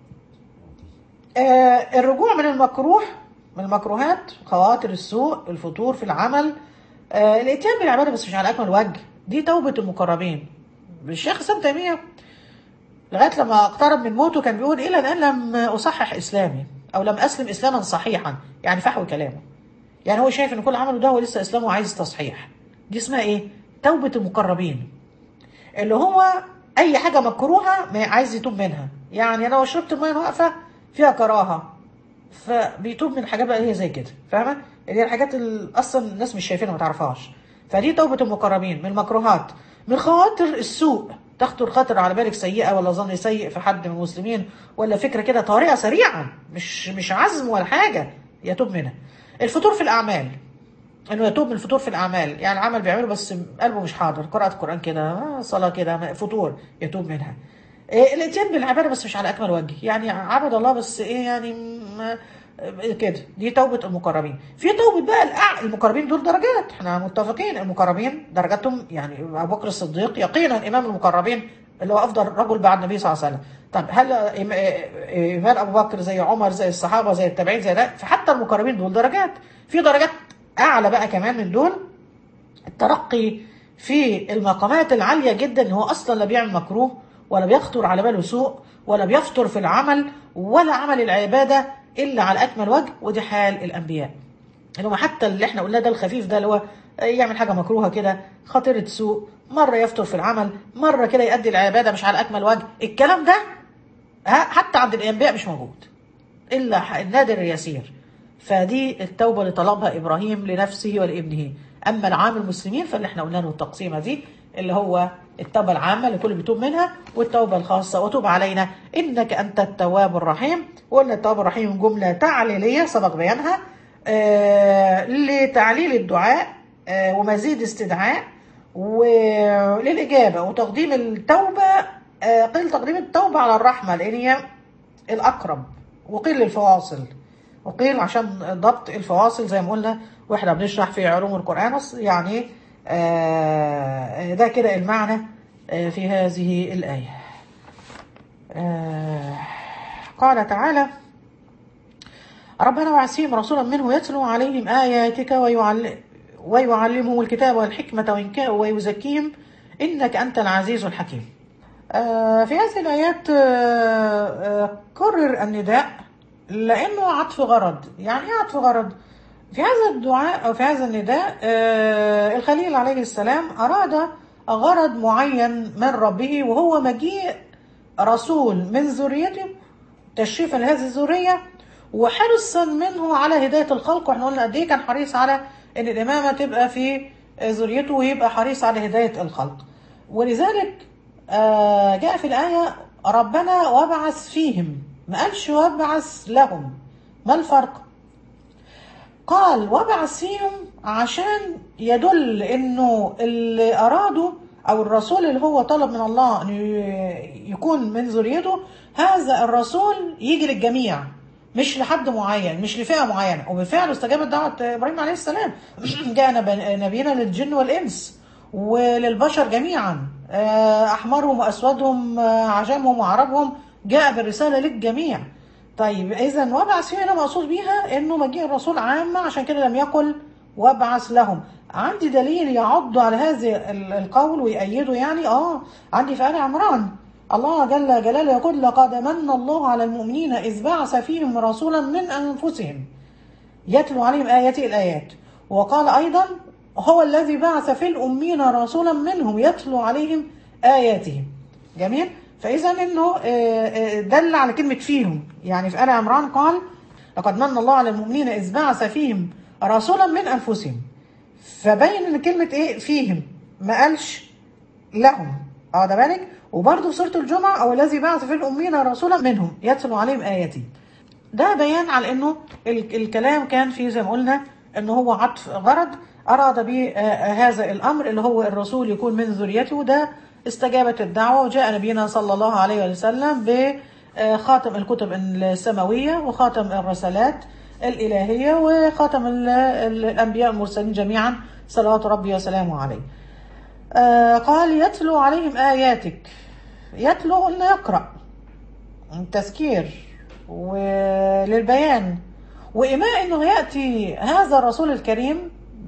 آه، الرجوع من المكروه من المكروهات خواطر السوء الفتور في العمل آه، الاتيان بالعباده بس مش على اكمل وجه دي توبه المقربين الشيخ اسلام تيميه لغايه لما اقترب من موته كان بيقول الى الان لم اصحح اسلامي او لم اسلم اسلاما صحيحا يعني فحوى كلامه يعني هو شايف ان كل عمله ده هو لسه اسلامه وعايز تصحيح دي اسمها ايه توبه المقربين اللي هو اي حاجه مكروهه ما عايز يتوب منها يعني انا لو شربت الميه واقفه فيها كراهه فبيتوب من حاجات بقى هي زي كده فاهمه اللي هي الحاجات اللي اصلا الناس مش شايفينها ما تعرفهاش فدي توبه المقربين من المكروهات من خواطر السوء تخطر خاطر على بالك سيئه ولا ظن سيء في حد من المسلمين ولا فكره كده طريقه سريعا مش مش عزم ولا حاجه يتوب منها الفتور في الاعمال انه يتوب من الفتور في الاعمال يعني العمل بيعمله بس قلبه مش حاضر قراءه قران كده آه، صلاه كده فتور يتوب منها إيه الاتيان بالعباده بس مش على اكمل وجه يعني عبد الله بس ايه يعني ما كده دي توبه المقربين في توبه بقى الأع... المقربين دول درجات احنا متفقين المقربين درجاتهم يعني ابو بكر الصديق يقينا امام المقربين اللي هو افضل رجل بعد النبي صلى الله عليه وسلم طب هل إيم- ايمان ابو بكر زي عمر زي الصحابه زي التابعين زي ده فحتى المقربين دول درجات في درجات اعلى بقى كمان من دول الترقي في المقامات العالية جدا هو أصلا لا بيعمل مكروه ولا بيخطر على باله سوء ولا بيفطر في العمل ولا عمل العبادة إلا على أكمل وجه ودي حال الأنبياء اللي هم حتى اللي احنا قلناه ده الخفيف ده اللي هو يعمل حاجة مكروهة كده خطيرة سوء مرة يفطر في العمل مرة كده يؤدي العبادة مش على أكمل وجه الكلام ده ها، حتى عند الأنبياء مش موجود إلا النادر اليسير فدي التوبة اللي طلبها إبراهيم لنفسه ولابنه أما العام المسلمين فاللي احنا قلنا له التقسيمة دي اللي هو التوبة العامة اللي كل بيتوب منها والتوبة الخاصة وتوب علينا إنك أنت التواب الرحيم وقلنا التواب الرحيم جملة تعليلية سبق بيانها آه لتعليل الدعاء آه ومزيد استدعاء وللإجابة وتقديم التوبة آه، قيل تقديم التوبة على الرحمة لأن هي الأقرب وقيل للفواصل وقيل عشان ضبط الفواصل زي ما قلنا واحنا بنشرح في علوم القرآن بس يعني آه، ده كده المعنى آه، في هذه الآية آه، قال تعالى ربنا وابعث فيهم رسولا منه يتلو عليهم آياتك ويعلم ويعلمهم الكتاب والحكمة وإن كا- ويزكيهم إنك أنت العزيز الحكيم آه، في هذه الآيات آه، آه، كرر النداء لأنه عطف غرض يعني إيه عطف غرض في هذا الدعاء أو في هذا النداء آه، الخليل عليه السلام أراد غرض معين من ربه وهو مجيء رسول من ذريته تشريفا لهذه الذرية وحرصا منه على هداية الخلق واحنا قلنا قد ايه كان حريص على ان الإمامة تبقى في ذريته ويبقى حريص على هداية الخلق ولذلك آه، جاء في الآية ربنا وابعث فيهم ما قالش وابعث لهم ما الفرق؟ قال وابعث فيهم عشان يدل انه اللي ارادوا او الرسول اللي هو طلب من الله انه يكون من ذريته هذا الرسول يجي للجميع مش لحد معين مش لفئه معينه وبالفعل استجابت دعوه ابراهيم عليه السلام جاء نب- نبينا للجن والانس وللبشر جميعا آه، احمرهم واسودهم آه، عجمهم وعربهم جاء بالرساله للجميع طيب اذا وابعث فيها هنا مقصود بيها انه مجيء الرسول عامه عشان كده لم يقل وابعث لهم عندي دليل يعض على هذا ال- القول ويأيده يعني اه عندي في آل عمران الله جل جلاله يقول لقد من الله على المؤمنين إذ بعث فيهم رسولا من أنفسهم يتلو عليهم آياته الآيات وقال أيضا هو الذي بعث في الأمين رسولا منهم يتلو عليهم آياته جميل فإذا إنه آه، آه، دل على كلمة فيهم يعني في آل عمران قال لقد من الله على المؤمنين إذ بعث فيهم رسولا من أنفسهم فبين إن كلمة إيه فيهم ما قالش لهم اه ده بالك وبرضه في سوره الجمعه او الذي بعث في الامين رسولا منهم يتلو عليهم اياتي ده بيان على انه ال- الكلام كان فيه زي ما قلنا انه هو عطف غرض اراد به آه، آه، هذا الامر اللي هو الرسول يكون من ذريته ده استجابت الدعوه وجاء نبينا صلى الله عليه وسلم بخاتم الكتب السماويه وخاتم الرسالات الالهيه وخاتم ال- ال- الانبياء المرسلين جميعا صلوات ربي وسلامه عليه. آه، قال يتلو عليهم آياتك يتلو قلنا يقرأ تذكير وللبيان وإيماء أنه يأتي هذا الرسول الكريم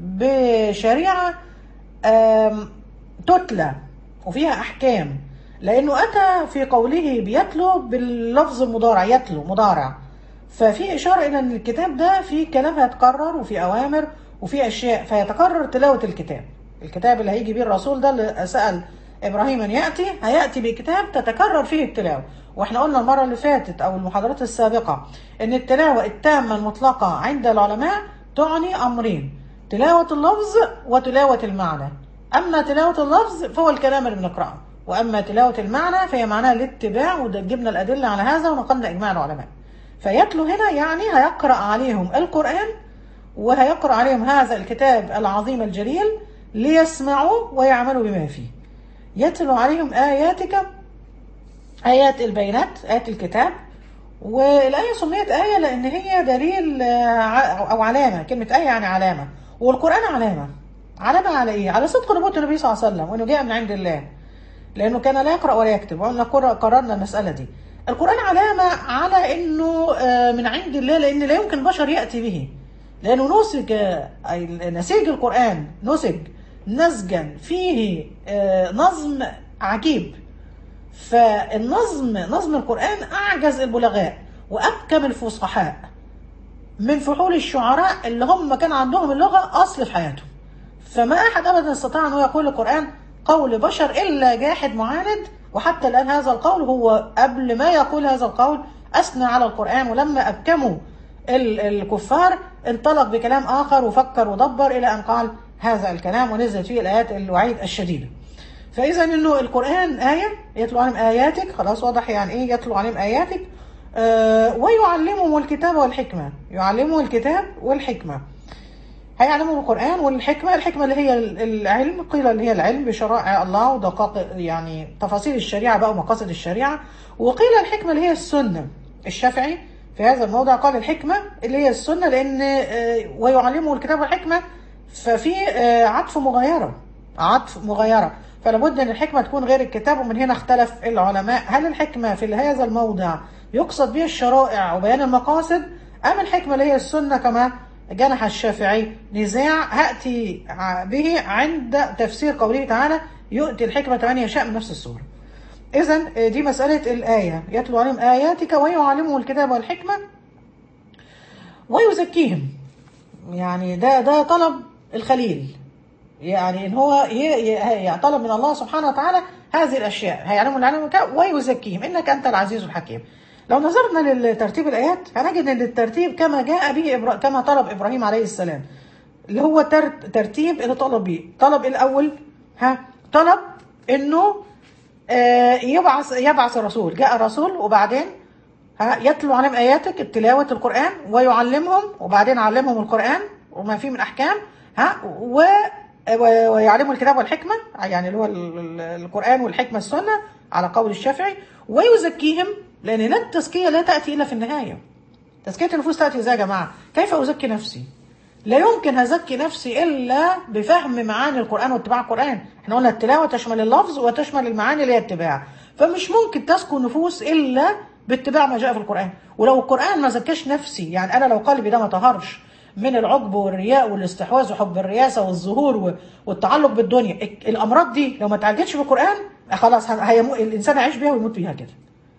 بشريعة آم، تتلى وفيها أحكام لأنه أتى في قوله بيتلو باللفظ المضارع يتلو مضارع ففي إشارة إلى أن الكتاب ده فيه كلام هيتكرر وفي أوامر وفي أشياء فيتكرر تلاوة الكتاب الكتاب اللي هيجي بيه الرسول ده اللي سأل إبراهيم أن يأتي هيأتي بكتاب تتكرر فيه التلاوة واحنا قلنا المرة اللي فاتت أو المحاضرات السابقة أن التلاوة التامة المطلقة عند العلماء تعني أمرين تلاوة اللفظ وتلاوة المعنى أما تلاوة اللفظ فهو الكلام اللي بنقرأه وأما تلاوة المعنى فهي معناها الاتباع وده جبنا الأدلة على هذا ونقلنا إجماع العلماء فيتلو هنا يعني هيقرأ عليهم القرآن وهيقرأ عليهم هذا الكتاب العظيم الجليل ليسمعوا ويعملوا بما فيه يتلو عليهم آياتك آيات البينات آيات الكتاب والآية سميت آية لأن هي دليل آه، ع- أو علامة كلمة آية يعني علامة والقرآن علامة علامة على إيه؟ على صدق نبوة النبي صلى الله عليه وسلم وإنه جاء من عند الله لأنه كان لا يقرأ ولا يكتب وقلنا قر- قررنا المسألة دي القرآن علامة على إنه آه، من عند الله لأن لا يمكن بشر يأتي به لأنه نسج آه، أي نسيج القرآن نسج نسجا فيه آه، نظم عجيب فالنظم نظم القرآن أعجز البلغاء وأبكم الفصحاء من فحول الشعراء اللي هم كان عندهم اللغة أصل في حياتهم فما أحد أبدا استطاع أنه يقول القرآن قول بشر إلا جاحد معاند وحتى الآن هذا القول هو قبل ما يقول هذا القول أثنى على القرآن ولما أبكموا ال- الكفار انطلق بكلام آخر وفكر ودبر إلى أن قال هذا الكلام ونزلت فيه الآيات الوعيد الشديدة فإذا إنه القرآن آية يتلو عليهم آياتك خلاص واضح يعني إيه يتلو عليهم آياتك آه ويعلمهم الكتاب والحكمة يعلمهم الكتاب والحكمة هيعلمهم القرآن والحكمة الحكمة اللي هي ال- العلم قيل اللي هي العلم بشرائع الله ودقائق يعني تفاصيل الشريعة بقى ومقاصد الشريعة وقيل الحكمة اللي هي السنة الشافعي في هذا الموضع قال الحكمة اللي هي السنة لأن آه، ويعلمه الكتاب والحكمة ففي آه، عطف مغايرة عطف مغايرة فلابد ان الحكمة تكون غير الكتاب ومن هنا اختلف العلماء هل الحكمة في هذا الموضع يقصد بها الشرائع وبيان المقاصد أم الحكمة اللي هي السنة كما جنح الشافعي نزاع هأتي ع- به عند تفسير قوله تعالى يؤتي الحكمة من يشاء من نفس السورة إذا دي مسألة الآية يتلو عليهم آياتك ويعلمهم الكتاب والحكمة ويزكيهم يعني ده ده طلب الخليل يعني ان هو ي- ي- ي- طلب من الله سبحانه وتعالى هذه الاشياء هيعلموا العلم ويزكيهم انك انت العزيز الحكيم لو نظرنا لترتيب الايات هنجد ان الترتيب كما جاء به إبرا... كما طلب ابراهيم عليه السلام اللي هو تر... ترتيب اللي طلب به طلب الاول ها طلب انه آه، يبعث يبعث الرسول جاء الرسول وبعدين ها يتلو عليهم اياتك تلاوه القران ويعلمهم وبعدين علمهم القران وما فيه من احكام ها و و- ويعلموا الكتاب والحكمه يعني اللي هو ال- ال- القران والحكمه السنه على قول الشافعي ويزكيهم لان لا التزكيه لا تاتي الا في النهايه تزكيه النفوس تاتي ازاي يا جماعه كيف ازكي نفسي لا يمكن هزكي نفسي الا بفهم معاني القران واتباع القران احنا قلنا التلاوه تشمل اللفظ وتشمل المعاني اللي هي اتباع فمش ممكن تزكو النفوس الا باتباع ما جاء في القران ولو القران ما زكاش نفسي يعني انا لو قلبي ده ما طهرش من العجب والرياء والاستحواذ وحب الرياسه والظهور و- والتعلق بالدنيا ال- الامراض دي لو ما اتعالجتش بالقران خلاص ه- هيمو... الانسان هيعيش بيها ويموت بيها كده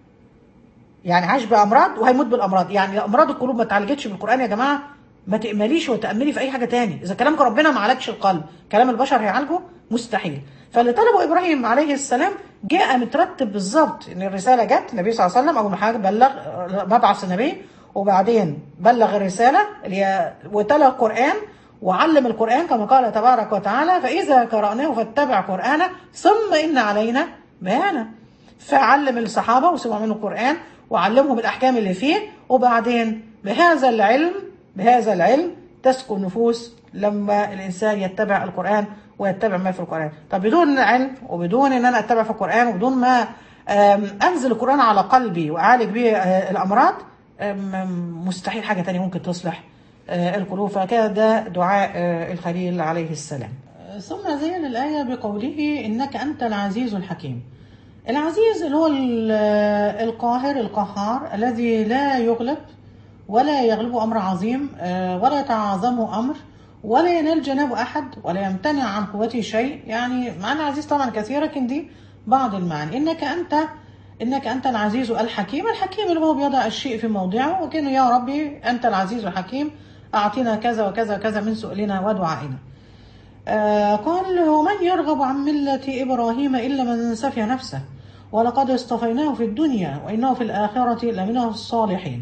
يعني عاش بامراض وهيموت بالامراض يعني امراض القلوب ما اتعالجتش بالقران يا جماعه ما تأمليش وتأملي في أي حاجة تاني إذا كلامك ربنا ما عالجش القلب كلام البشر هيعالجه مستحيل فاللي طلبه إبراهيم عليه السلام جاء مترتب بالظبط إن الرسالة جت النبي صلى الله عليه وسلم أول حاجة بلغ مبعث النبي وبعدين بلغ الرسالة اللي هي وتلا القرآن وعلم القرآن كما قال تبارك وتعالى فإذا قرأناه فاتبع قرآنه ثم إن علينا بيانه فعلم الصحابة وسمعوا منه القرآن وعلمهم الأحكام اللي فيه وبعدين بهذا العلم بهذا العلم تسكن النفوس لما الإنسان يتبع القرآن ويتبع ما في القرآن طب بدون علم وبدون إن أنا أتبع في القرآن وبدون ما آم، أنزل القرآن على قلبي وأعالج به آه، الأمراض آم، مستحيل حاجة تانية ممكن تصلح آه، القلوب فكان ده دعاء آه، الخليل عليه السلام ثم زين الآية بقوله إنك أنت العزيز الحكيم العزيز اللي هو ال- القاهر القهار الذي لا يغلب ولا يغلبه أمر عظيم آه، ولا يتعاظمه أمر ولا ينال جنابه أحد ولا يمتنع عن قوته شيء يعني معنى عزيز طبعا كثيرة لكن دي بعض المعاني إنك أنت إنك أنت العزيز الحكيم الحكيم اللي هو بيضع الشيء في موضعه وكأنه يا ربي أنت العزيز الحكيم أعطنا كذا وكذا وكذا من سؤلنا ودعائنا آه قال ومن يرغب عن ملة إبراهيم إلا من سفي نفسه ولقد اصطفيناه في الدنيا وإنه في الآخرة لمن الصالحين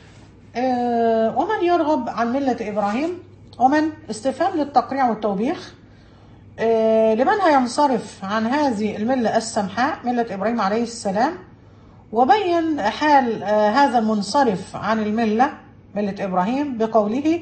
آه ومن يرغب عن ملة إبراهيم ومن استفهام للتقريع والتوبيخ آه لمن هينصرف عن هذه الملة السمحاء ملة إبراهيم عليه السلام وبين حال آه هذا المنصرف عن الملة ملة إبراهيم بقوله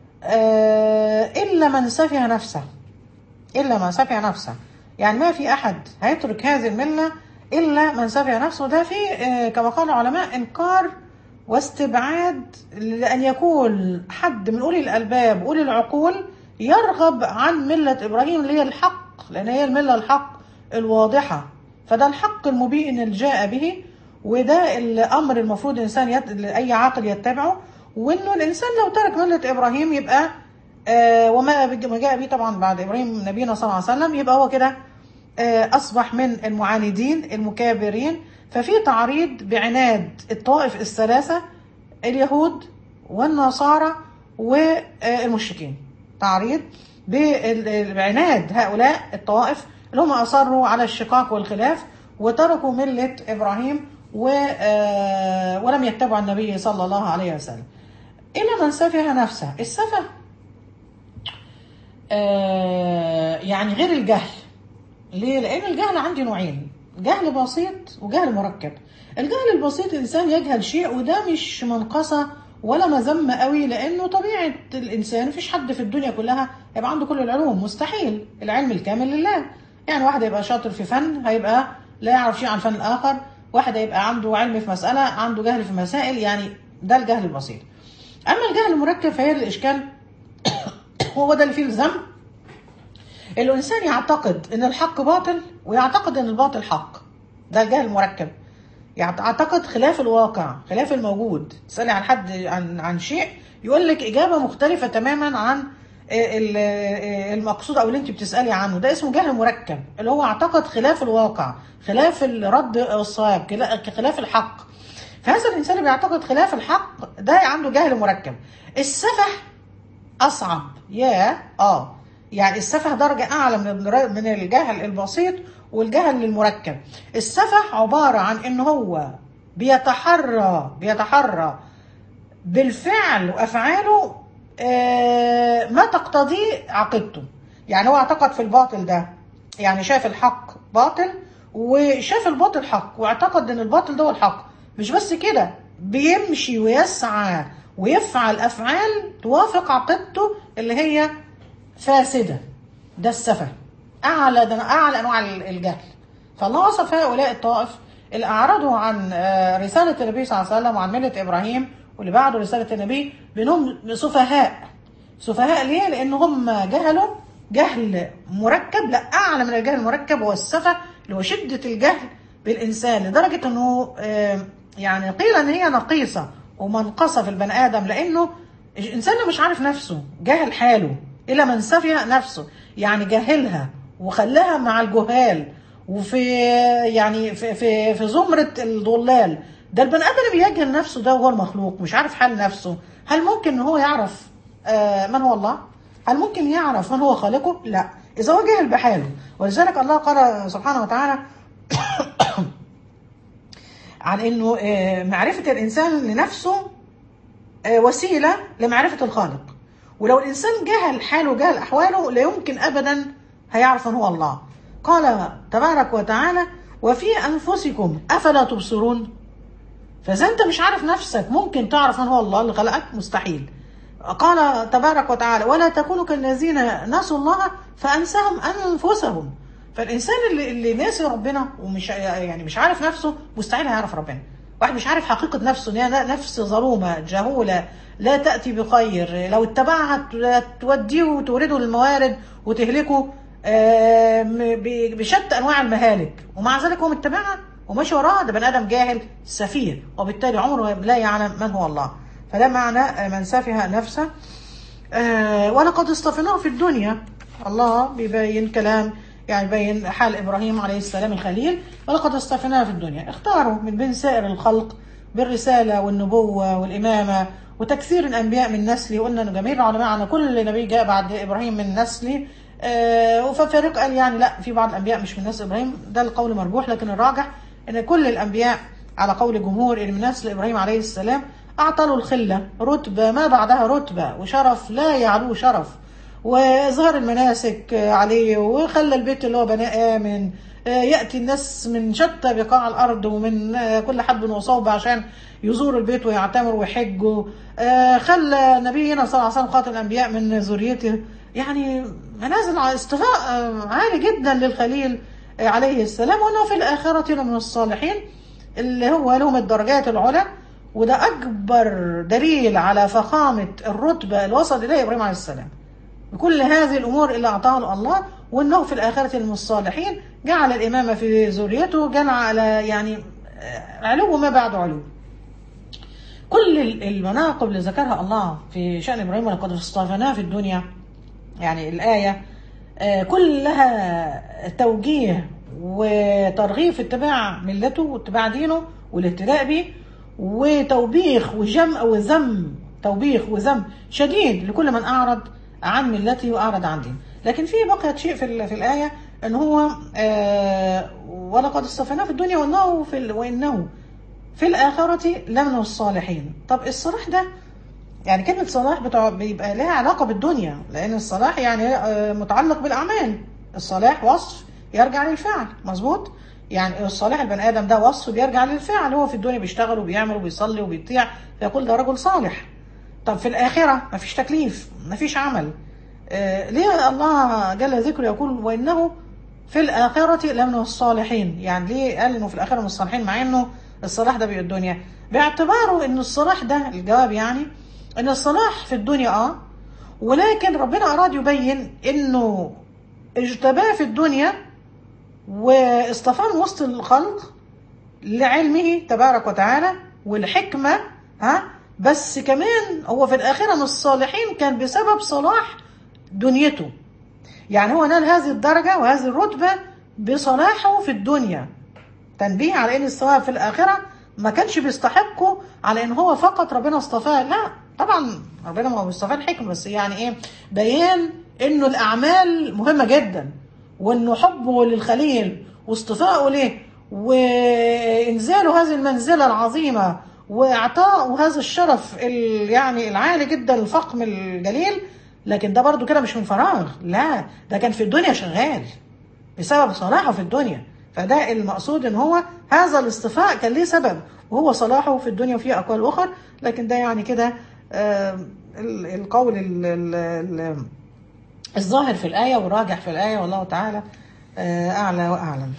آه إلا من سفه نفسه إلا من سفه نفسه يعني ما في أحد هيترك هذه الملة إلا من سفه نفسه ده في آه كما قال العلماء إنكار واستبعاد لأن يكون حد من أولي الألباب أولي العقول يرغب عن ملة إبراهيم اللي هي الحق لأن هي الملة الحق الواضحة فده الحق المبين اللي جاء به وده الأمر المفروض الإنسان يت... أي عاقل يتبعه وإنه الإنسان لو ترك ملة إبراهيم يبقى آه وما بج- ما جاء به طبعا بعد إبراهيم نبينا صلى الله عليه وسلم يبقى هو كده آه أصبح من المعاندين المكابرين ففي تعريض بعناد الطوائف الثلاثة اليهود والنصارى والمشركين تعريض بال- بعناد هؤلاء الطوائف اللي هم أصروا على الشقاق والخلاف وتركوا ملة إبراهيم و آه، ولم يتبعوا النبي صلى الله عليه وسلم إلا من سفه نفسه السفه آه، يعني غير الجهل ليه؟ لأن الجهل عندي نوعين جهل بسيط وجهل مركب الجهل البسيط الإنسان يجهل شيء وده مش منقصة ولا مذمة قوي لأنه طبيعة الإنسان مفيش حد في الدنيا كلها هيبقى عنده كل العلوم مستحيل العلم الكامل لله يعني واحد هيبقى شاطر في فن هيبقى لا يعرف شيء عن الفن الآخر واحد هيبقى عنده علم في مسألة عنده جهل في مسائل يعني ده الجهل البسيط أما الجهل المركب فهي الإشكال هو ده اللي فيه الذنب الإنسان يعتقد إن الحق باطل ويعتقد إن الباطل حق ده الجهل المركب يعتقد خلاف الواقع خلاف الموجود تسألي عن حد عن عن شيء يقول لك إجابة مختلفة تماما عن ال- المقصود أو اللي أنت بتسألي عنه ده اسمه جهل مركب اللي هو اعتقد خلاف الواقع خلاف الرد الصواب كلا- خلاف الحق فهذا الإنسان اللي بيعتقد خلاف الحق ده عنده جهل مركب السفه اصعب يا اه يعني السفه درجه اعلى من الر- من الجهل البسيط والجهل المركب السفه عباره عن ان هو بيتحرى بيتحرى بالفعل وافعاله آه، ما تقتضيه عقيدته يعني هو اعتقد في الباطل ده يعني شاف الحق باطل وشاف الباطل حق واعتقد ان الباطل ده هو الحق مش بس كده بيمشي ويسعى ويفعل افعال توافق عقيدته اللي هي فاسده ده السفه اعلى ده اعلى انواع الجهل فالله وصف هؤلاء الطائف اللي اعرضوا عن آه، رساله النبي صلى الله عليه وسلم وعن مله ابراهيم واللي بعده رساله النبي بانهم سفهاء سفهاء ليه؟ لان هم جهلوا جهل مركب لا اعلى من الجهل المركب هو السفه اللي هو شده الجهل بالانسان لدرجه انه آه، يعني قيل ان هي نقيصه ومنقصه في البني ادم لانه الانسان اللي مش عارف نفسه جاهل حاله الى من سفه نفسه يعني جاهلها وخلاها مع الجهال وفي يعني في في في زمره الضلال ده البني ادم اللي بيجهل نفسه ده وهو المخلوق مش عارف حال نفسه هل ممكن ان هو يعرف آه، من هو الله؟ هل ممكن يعرف من هو خالقه؟ لا اذا هو جاهل بحاله ولذلك الله قال سبحانه وتعالى عن انه آه، معرفه الانسان لنفسه آه، وسيله لمعرفه الخالق ولو الانسان جهل حاله جهل احواله لا يمكن ابدا هيعرف من هو الله قال تبارك وتعالى وفي انفسكم افلا تبصرون فاذا انت مش عارف نفسك ممكن تعرف من هو الله اللي خلقك مستحيل قال تبارك وتعالى ولا تكونوا كالذين نسوا الله فانساهم انفسهم فالانسان اللي اللي ناسي ربنا ومش يعني مش عارف نفسه مستحيل هيعرف ربنا واحد مش عارف حقيقه نفسه ان هي نفس ظلومه جهوله لا تاتي بخير لو اتبعها توديه وتورده للموارد وتهلكه آه، ب- بشتى انواع المهالك ومع ذلك هو متبعها وماشي وراها ده بني ادم جاهل سفيه وبالتالي عمره لا يعلم من هو الله فده معنى آه، من سفه نفسه آه، ولقد اصطفيناه في الدنيا الله بيبين كلام يعني بين حال ابراهيم عليه السلام الخليل ولقد اصطفيناه في الدنيا اختاروا من بين سائر الخلق بالرساله والنبوه والامامه وتكثير الانبياء من نسلي قلنا ان جميع العلماء ان كل نبي جاء بعد ابراهيم من نسلي آه، وفريق قال يعني لا في بعض الانبياء مش من نسل ابراهيم ده القول مرجوح لكن الراجح ان كل الانبياء على قول الجمهور اللي من نسل ابراهيم عليه السلام اعطى له الخله رتبه ما بعدها رتبه وشرف لا يعلوه شرف وإظهار المناسك عليه وخلى البيت اللي هو بناه آمن يأتي الناس من شتى بقاع الأرض ومن كل حد وصوب عشان يزور البيت ويعتمر ويحجوا خلى نبينا صلى الله عليه وسلم خاتم الأنبياء من ذريته يعني منازل استفاء عالي جدا للخليل عليه السلام وأنه في الآخرة لمن الصالحين اللي هو لهم الدرجات العلى وده أكبر دليل على فخامة الرتبة اللي وصل إليها إبراهيم عليه السلام بكل هذه الأمور اللي أعطاها له الله وأنه في الآخرة من الصالحين جعل الإمامة في ذريته جعل يعني علو ما بعد علو كل المناقب اللي ذكرها الله في شأن إبراهيم ولقد اصطفيناه في الدنيا يعني الآية كلها توجيه وترغيب في اتباع ملته واتباع دينه والاهتداء به وتوبيخ وجمع وذم توبيخ وذم شديد لكل من أعرض عن ملته وأعرض عن دينه لكن في بقية شيء في, في الآية أن هو آه ولقد اصطفيناه في الدنيا وإنه في, وإنه في الآخرة لمن الصالحين طب الصلاح ده يعني كلمة صلاح بيبقى لها علاقة بالدنيا لأن الصلاح يعني آه متعلق بالأعمال الصلاح وصف يرجع للفعل مظبوط يعني الصالح البني آدم ده وصف بيرجع للفعل هو في الدنيا بيشتغل وبيعمل وبيصلي وبيطيع فيقول ده رجل صالح طب في الآخرة مفيش تكليف مفيش عمل آه ليه الله جل ذكره يقول وإنه في الآخرة لمن الصالحين يعني ليه قال إنه في الآخرة من الصالحين مع إنه الصلاح ده بالدنيا باعتباره إن الصلاح ده الجواب يعني إن الصلاح في الدنيا آه ولكن ربنا أراد يبين إنه اجتباه في الدنيا واصطفاه من وسط الخلق لعلمه تبارك وتعالى والحكمة ها بس كمان هو في الآخرة من الصالحين كان بسبب صلاح دنيته يعني هو نال هذه الدرجة وهذه الرتبة بصلاحه في الدنيا تنبيه على ان الثواب في الآخرة ما كانش بيستحقه على ان هو فقط ربنا اصطفاه لا طبعا ربنا ما هو بيصطفاه الحكمة بس يعني ايه بيان انه الاعمال مهمة جدا وانه حبه للخليل واصطفائه له وانزاله هذه المنزلة العظيمة واعطائه هذا الشرف يعني العالي جدا الفخم الجليل لكن ده برضو كده مش من فراغ لا ده كان في الدنيا شغال بسبب صلاحه في الدنيا فده المقصود ان هو هذا الاصطفاء كان ليه سبب وهو صلاحه في الدنيا وفي اقوال اخرى لكن ده يعني كده آه القول ال ال الظاهر في الآية والراجح في الآية والله تعالى آه أعلى وأعلم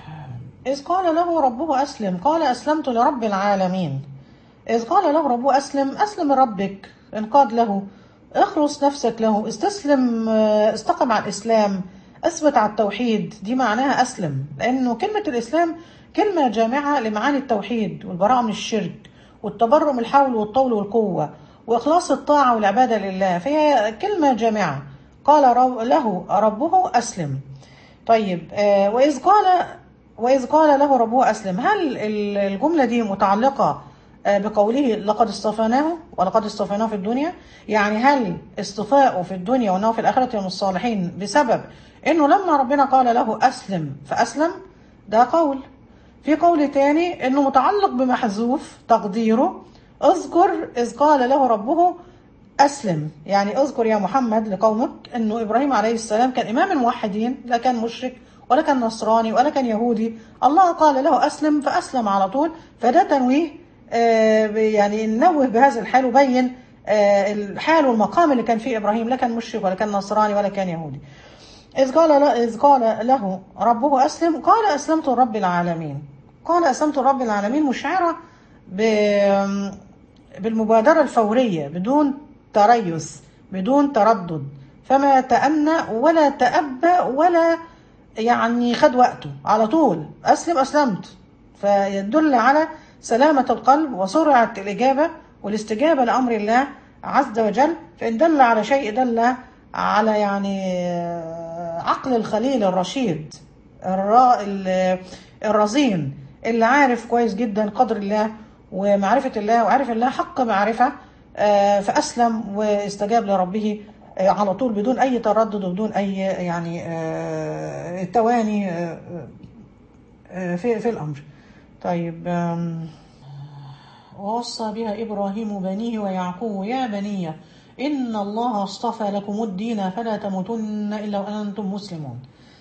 إذ قال له ربه أسلم قال أسلمت لرب العالمين إذ قال له ربه أسلم أسلم لربك انقاد له اخلص نفسك له استسلم استقم على الإسلام اثبت على التوحيد دي معناها أسلم لأنه كلمة الإسلام كلمة جامعة لمعاني التوحيد والبراءة من الشرك والتبرؤ من الحول والطول والقوة وإخلاص الطاعة والعبادة لله فهي كلمة جامعة قال رب له ربه أسلم طيب وإذ قال وإذ قال له ربه أسلم هل الجملة دي متعلقة بقوله لقد اصطفيناه ولقد اصطفيناه في الدنيا يعني هل اصطفاؤه في الدنيا وانه في الاخره من الصالحين بسبب انه لما ربنا قال له اسلم فاسلم ده قول في قول تاني انه متعلق بمحذوف تقديره اذكر اذ قال له ربه اسلم يعني اذكر يا محمد لقومك انه ابراهيم عليه السلام كان امام الموحدين لا كان مشرك ولا كان نصراني ولا كان يهودي الله قال له اسلم فاسلم على طول فده تنويه يعني نوه بهذا الحال وبين الحال والمقام اللي كان فيه ابراهيم لا كان مشرك ولا كان نصراني ولا كان يهودي. اذ قال اذ قال له ربه اسلم قال اسلمت لرب العالمين. قال اسلمت لرب العالمين مشعره بالمبادره الفوريه بدون تريث بدون تردد فما تأنى ولا تأبى ولا يعني خد وقته على طول أسلم أسلمت فيدل على سلامة القلب وسرعة الإجابة والاستجابة لأمر الله عز وجل فإن دل على شيء دل على يعني عقل الخليل الرشيد الرزين اللي عارف كويس جدا قدر الله ومعرفة الله وعرف الله حق معرفة فأسلم واستجاب لربه على طول بدون أي تردد وبدون أي يعني تواني في في الأمر طيب ووصى بها إبراهيم بنيه ويعقوب يا بني إن الله اصطفى لكم الدين فلا تموتن إلا وأنتم مسلمون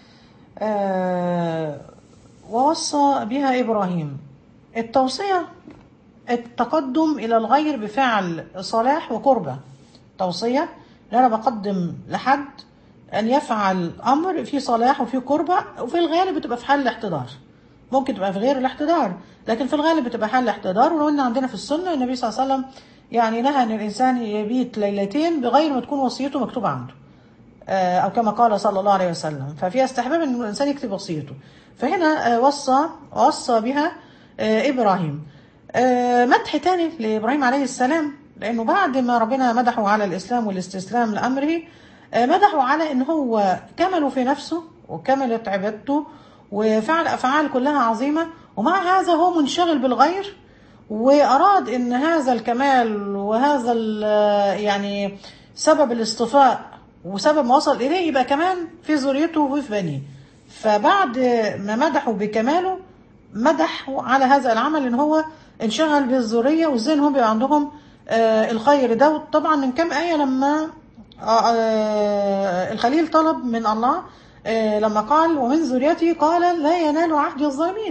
ووصى بها إبراهيم التوصية التقدم إلى الغير بفعل صلاح وقربة توصية ان أنا بقدم لحد أن يفعل أمر في صلاح وفي قربة وفي الغالب بتبقى في حال الاحتضار ممكن تبقى في غير الاحتضار لكن في الغالب بتبقى حال الاحتضار ولو ان عندنا في السنه النبي صلى الله عليه وسلم يعني نهى ان الانسان يبيت ليلتين بغير ما تكون وصيته مكتوبه عنده او كما قال صلى الله عليه وسلم ففيها استحباب ان الانسان يكتب وصيته فهنا وصى وصى بها ابراهيم مدح تاني لابراهيم عليه السلام لانه بعد ما ربنا مدحه على الاسلام والاستسلام لامره مدحه على ان هو كمله في نفسه وكملت عبادته وفعل افعال كلها عظيمه ومع هذا هو منشغل بالغير واراد ان هذا الكمال وهذا يعني سبب الاصطفاء وسبب ما وصل اليه يبقى كمان في ذريته وفي بنيه فبعد ما مدحوا بكماله مدحوا على هذا العمل ان هو انشغل بالذريه وازاي ان هم بيبقى عندهم الخير ده طبعا من كام ايه لما الخليل طلب من الله لما قال ومن ذريتي قال لا ينال عهد الظالمين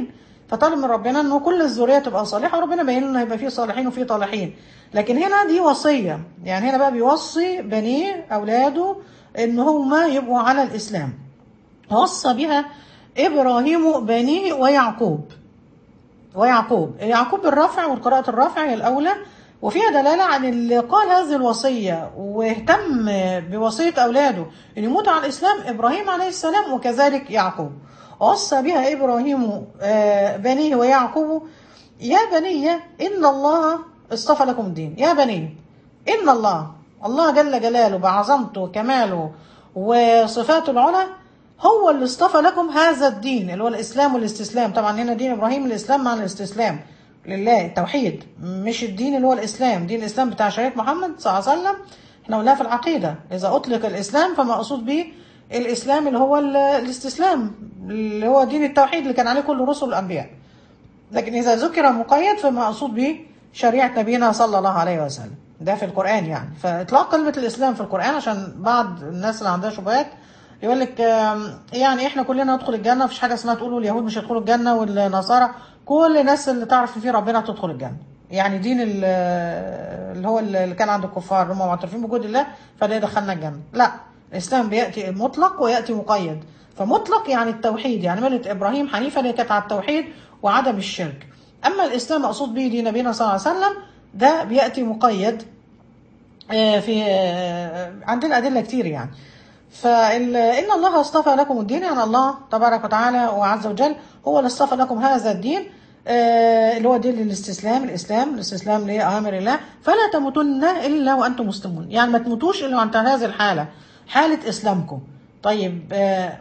فطلب من ربنا انه كل الذريه تبقى صالحه وربنا بين لنا يبقى فيه صالحين وفيه طالحين لكن هنا دي وصيه يعني هنا بقى بيوصي بنيه اولاده ان هما يبقوا على الاسلام وصى بها ابراهيم بنيه ويعقوب ويعقوب يعقوب بالرفع والقراءة الرفع هي الأولى وفيها دلالة عن اللي قال هذه الوصية واهتم بوصية أولاده أن يموتوا على الإسلام إبراهيم عليه السلام وكذلك يعقوب وصى بها إبراهيم آه، بنيه ويعقوب يا بني إن الله اصطفى لكم الدين يا بني إن الله الله جل جلاله بعظمته وكماله وصفاته العلى هو اللي اصطفى لكم هذا الدين اللي هو الاسلام والاستسلام طبعا هنا دين ابراهيم الاسلام مع الاستسلام لله التوحيد مش الدين اللي هو الاسلام دين الاسلام بتاع شريعه محمد صلى الله عليه وسلم احنا قلناها في العقيده اذا اطلق الاسلام فمقصود به الاسلام اللي هو ال- الاستسلام اللي هو دين التوحيد اللي كان عليه كل رسل الانبياء لكن اذا ذكر مقيد فمقصود به شريعه نبينا صلى الله عليه وسلم ده في القران يعني فاطلاق كلمه الاسلام في القران عشان بعض الناس اللي عندها شبهات يقول لك آم، يعني احنا كلنا ندخل الجنه مفيش حاجه اسمها تقولوا اليهود مش هيدخلوا الجنه والنصارى كل الناس اللي تعرف ان في ربنا تدخل الجنه يعني دين ال- اللي هو اللي كان عند الكفار اللي هم معترفين بوجود الله فده يدخلنا الجنه لا الاسلام بياتي مطلق وياتي مقيد فمطلق يعني التوحيد يعني مله ابراهيم حنيفه اللي كانت على التوحيد وعدم الشرك اما الاسلام مقصود به دين نبينا صلى الله عليه وسلم ده بياتي مقيد آه، في آه، عندنا ادله كتير يعني فإن الله اصطفى لكم الدين يعني الله تبارك وتعالى وعز وجل هو اللي اصطفى لكم هذا الدين آه، اللي هو دين الاستسلام الاسلام الاستسلام لاوامر الله فلا تموتن الا وانتم مسلمون يعني ما تموتوش الا وانت هذه الحاله حاله اسلامكم طيب آه،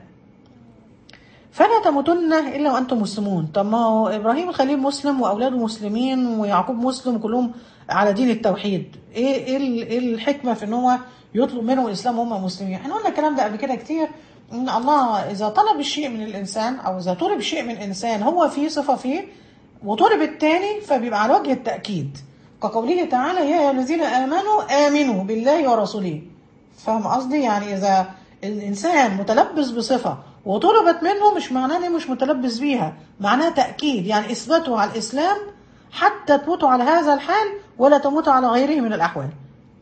فلا تموتن الا وانتم مسلمون طب ما هو ابراهيم الخليل مسلم واولاده مسلمين ويعقوب مسلم كلهم على دين التوحيد ايه ايه ال- إيه الحكمه في ان هو يطلب منهم الاسلام وهم مسلمين احنا قلنا الكلام ده قبل كده كتير ان الله اذا طلب الشيء من الانسان او اذا طلب شيء من انسان هو فيه صفه فيه وطلب التاني فبيبقى على وجه التاكيد كقوله تعالى يا أيها الذين امنوا امنوا بالله ورسوله فاهم قصدي يعني اذا الانسان متلبس بصفه وطلبت منه مش معناه انه مش متلبس بيها معناه تاكيد يعني اثباته على الاسلام حتى تموتوا على هذا الحال ولا تموتوا على غيره من الاحوال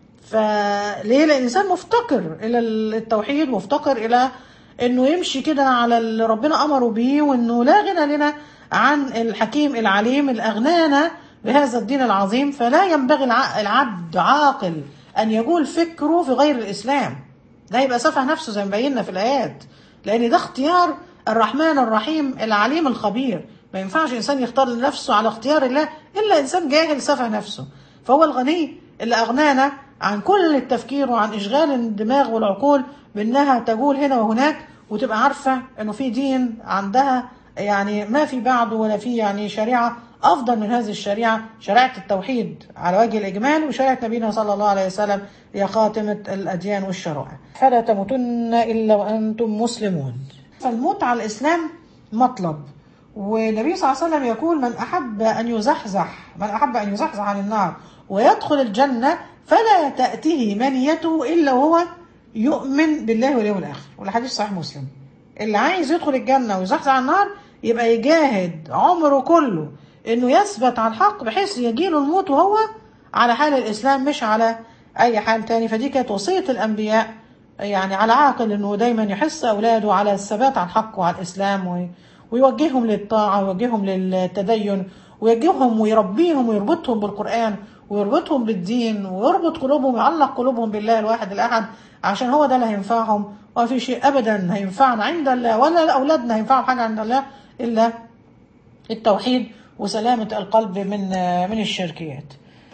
فليه لان الانسان مفتقر الى التوحيد مفتقر الى انه يمشي كده على اللي ربنا امره بيه وانه لا غنى لنا عن الحكيم العليم اللي اغنانا بهذا الدين العظيم فلا ينبغي الع- العبد عاقل ان يقول فكره في غير الاسلام ده يبقى سفه نفسه زي ما بينا في الايات لان ده اختيار الرحمن الرحيم العليم الخبير ما ينفعش انسان يختار لنفسه على اختيار الله الا انسان جاهل سفه نفسه فهو الغني اللي اغنانا عن كل التفكير وعن اشغال الدماغ والعقول بانها تجول هنا وهناك وتبقى عارفه انه في دين عندها يعني ما في بعده ولا في يعني شريعه افضل من هذه الشريعه شريعه التوحيد على وجه الاجمال وشريعه نبينا صلى الله عليه وسلم هي خاتمه الاديان والشرائع فلا تموتن الا وانتم مسلمون فالموت على الاسلام مطلب والنبي صلى الله عليه وسلم يقول من احب ان يزحزح من احب ان يزحزح عن النار ويدخل الجنه فلا تاته منيته الا وهو يؤمن بالله واليوم الاخر والحديث صحيح مسلم اللي عايز يدخل الجنه ويزحزح عن النار يبقى يجاهد عمره كله انه يثبت على الحق بحيث يجيله الموت وهو على حال الاسلام مش على اي حال تاني فدي كانت وصيه الانبياء يعني على عاقل انه دايما يحث اولاده على الثبات على الحق وعلى الاسلام وي- ويوجههم للطاعه ويوجههم للتدين ويوجههم ويربيهم ويربطهم بالقران ويربطهم بالدين ويربط قلوبهم ويعلق قلوبهم بالله الواحد الاحد عشان هو ده اللي هينفعهم وما في شيء ابدا هينفعنا عند الله ولا اولادنا هينفعهم حاجه عند الله الا التوحيد وسلامه القلب من من الشركيات.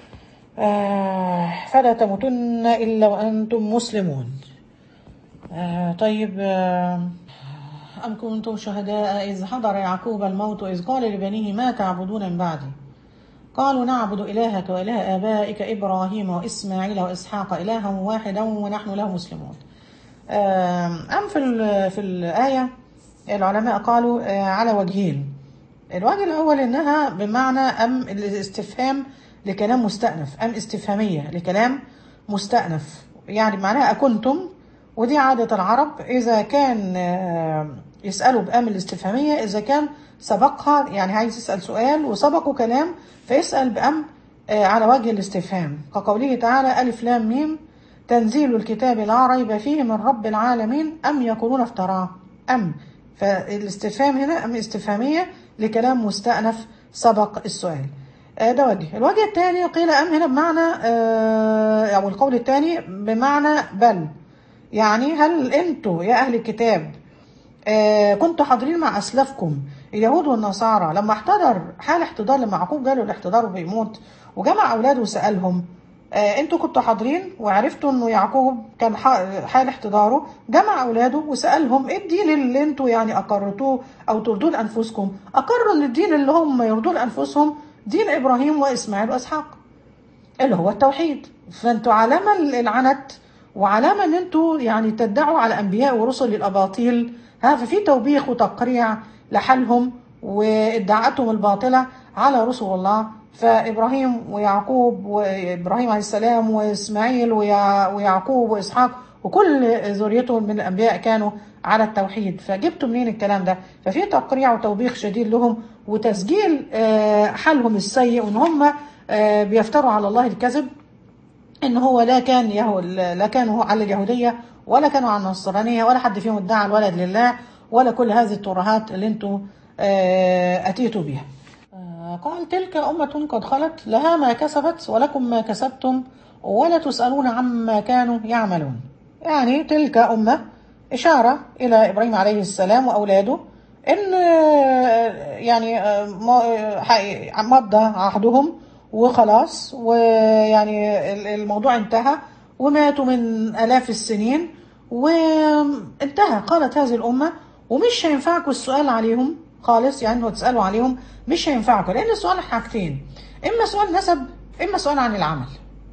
آه، فلا تموتن الا وانتم مسلمون. آه، طيب آه، أم كنتم شهداء إذ حضر يعقوب الموت إذ قال لبنيه ما تعبدون من بعدي قالوا نعبد إلهك وإله آبائك إبراهيم وإسماعيل وإسحاق إلها واحدا ونحن له مسلمون آم، أم في, ال- في الآية العلماء قالوا آه، على وجهين الوجه الأول إنها بمعنى أم الاستفهام لكلام مستأنف أم استفهامية لكلام مستأنف يعني معناها أكنتم ودي عادة العرب إذا كان آه، يسألوا بأم الاستفهامية إذا كان سبقها يعني عايز يسأل سؤال وسبقه كلام فيسأل بأم آه، على وجه الاستفهام كقوله تعالى ألف لام ميم تنزيل الكتاب لا ريب فيه من رب العالمين أم يقولون افتراه أم فالاستفهام هنا أم استفهامية لكلام مستأنف سبق السؤال آه، ده وجه الوجه الثاني قيل أم هنا بمعنى آه، أو القول الثاني بمعنى بل يعني هل أنتوا يا أهل الكتاب آه، كنتوا حاضرين مع أسلافكم اليهود والنصارى لما احتضر حال احتضار لما يعقوب جاله الاحتضار وبيموت وجمع أولاده وسألهم آه، انتوا كنتوا حاضرين وعرفتوا انه يعقوب كان ح- حال احتضاره جمع اولاده وسالهم ايه الدين اللي انتوا يعني اقرتوه او ترضوه لانفسكم اقروا ان الدين اللي هم يرضوه لانفسهم دين ابراهيم واسماعيل واسحاق اللي هو التوحيد فانتوا علامه العنت وعلامه ان انتوا يعني تدعوا على انبياء ورسل الاباطيل ها ففي توبيخ وتقريع لحالهم وادعاءاتهم الباطله على رسل الله فابراهيم ويعقوب وابراهيم عليه السلام واسماعيل ويع- ويعقوب واسحاق وكل ذريتهم من الانبياء كانوا على التوحيد فجبتوا منين الكلام ده ففي تقريع وتوبيخ شديد لهم وتسجيل آه، حالهم السيء وان هم آه، بيفتروا على الله الكذب ان هو لا كان يهو لا كانوا على اليهوديه ولا كانوا على النصرانيه ولا حد فيهم ادعى الولد لله ولا كل هذه الترهات اللي انتم آه، اتيتوا بها. آه، قال تلك أمة قد خلت لها ما كسبت ولكم ما كسبتم ولا تسألون عما كانوا يعملون. يعني تلك أمة إشارة إلى إبراهيم عليه السلام وأولاده إن آه، يعني آه، ما- آه، حقيقي- مضى عهدهم وخلاص ويعني ال- الموضوع انتهى وماتوا من آلاف السنين وانتهى قالت هذه الأمة ومش هينفعكم السؤال عليهم خالص يعني انه تسألوا عليهم مش هينفعكم لأن السؤال حاجتين إما سؤال نسب إما سؤال عن العمل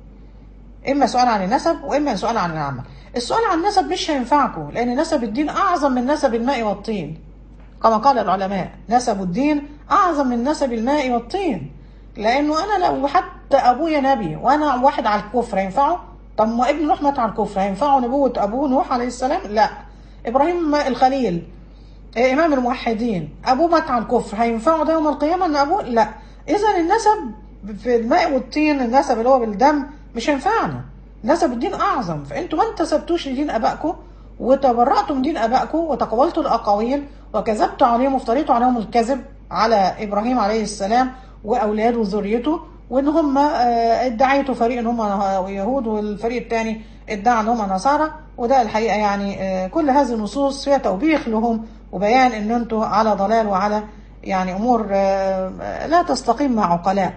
إما سؤال عن النسب وإما سؤال عن العمل السؤال عن النسب مش هينفعكم لأن نسب الدين أعظم من نسب الماء والطين كما قال العلماء نسب الدين أعظم من نسب الماء والطين لأنه أنا لو حتى أبويا نبي وأنا واحد على الكفر هينفعه طب ما ابن نوح مات على الكفر هينفعه نبوة أبوه نوح عليه السلام لا إبراهيم الخليل إيه، إمام الموحدين أبوه مات على الكفر هينفعه ده يوم القيامة إن أبوه لا إذا النسب في الماء والطين النسب اللي هو بالدم مش هينفعنا نسب الدين أعظم فأنتوا ما انتسبتوش لدين أبائكم وتبرأتم من دين أبائكم وتقولتوا الأقاويل وكذبتوا عليهم وافتريتوا عليهم الكذب على إبراهيم عليه السلام وأولاده وذريته وإن هم آه، ادعيتوا فريق إن هم يهود والفريق الثاني ادعى إن هم نصارى وده الحقيقة يعني آه، كل هذه النصوص فيها توبيخ لهم وبيان إن أنتوا على ضلال وعلى يعني أمور آه، لا تستقيم مع عقلاء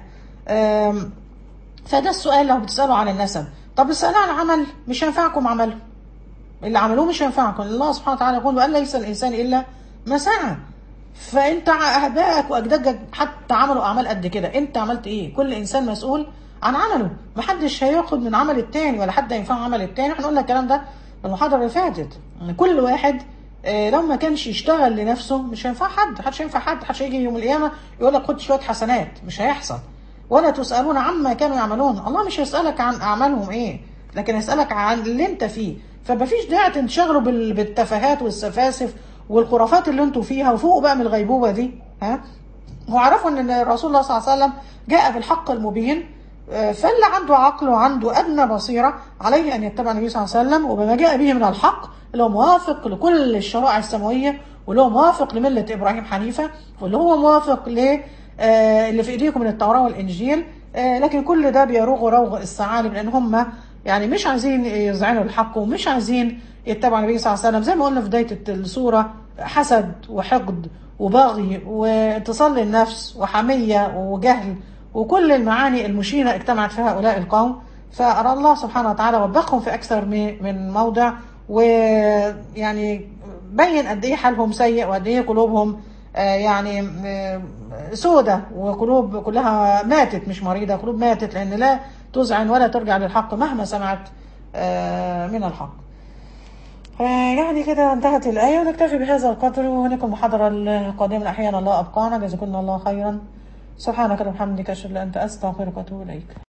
آم، فده السؤال لو بتسألوا عن النسب طب اسألوا عن العمل مش هينفعكم عمله اللي عملوه مش هينفعكم الله سبحانه وتعالى يقول وأن ليس الإنسان إلا ما سعى فأنت أبائك وأجدادك حتى عملوا أعمال قد كده أنت عملت إيه كل إنسان مسؤول عن عمله محدش هياخد من عمل التاني ولا حد هينفع عمل التاني احنا قلنا الكلام ده في المحاضرة اللي فاتت إن كل واحد آه، لو ما كانش يشتغل لنفسه مش هينفع حد محدش هينفع حد محدش هيجي يوم القيامة يقول لك خد شوية حسنات مش هيحصل ولا تسألون عما كانوا يعملون الله مش هيسألك عن أعمالهم إيه لكن يسألك عن اللي أنت فيه فمفيش داعي تنشغلوا بال- بالتفاهات والسفاسف والخرافات اللي انتوا فيها وفوقوا بقى من الغيبوبة دي ها واعرفوا ان الرسول الله صلى الله عليه وسلم جاء بالحق المبين آه، فاللي عنده عقل وعنده ادنى بصيره عليه ان يتبع النبي صلى الله عليه وسلم وبما جاء به من الحق اللي هو موافق لكل الشرائع السماويه واللي هو موافق لمله ابراهيم حنيفه واللي هو موافق ل آه، اللي في ايديكم من التوراه والانجيل آه، لكن كل ده بيروغ روغ الثعالب لان هم يعني مش عايزين يذعنوا الحق ومش عايزين يتبعوا النبي صلى الله عليه وسلم زي ما قلنا في بدايه السوره حسد وحقد وبغي واتصال للنفس وحميه وجهل وكل المعاني المشينه اجتمعت في هؤلاء القوم فأرى الله سبحانه وتعالى وبخهم في أكثر من من موضع ويعني بين قد إيه حالهم سيء وقد إيه قلوبهم آه، يعني آه، سودة وقلوب كلها ماتت مش مريضة قلوب ماتت لأن لا تذعن ولا ترجع للحق مهما سمعت آه، من الحق يعني كده انتهت الآية ونكتفي بهذا القدر ونكون المحاضرة القادمة أحيانا الله أبقانا جزاكم الله خيرا سبحانك اللهم وبحمدك أشهد أن لا إله إلا أنت أستغفرك وأتوب إليك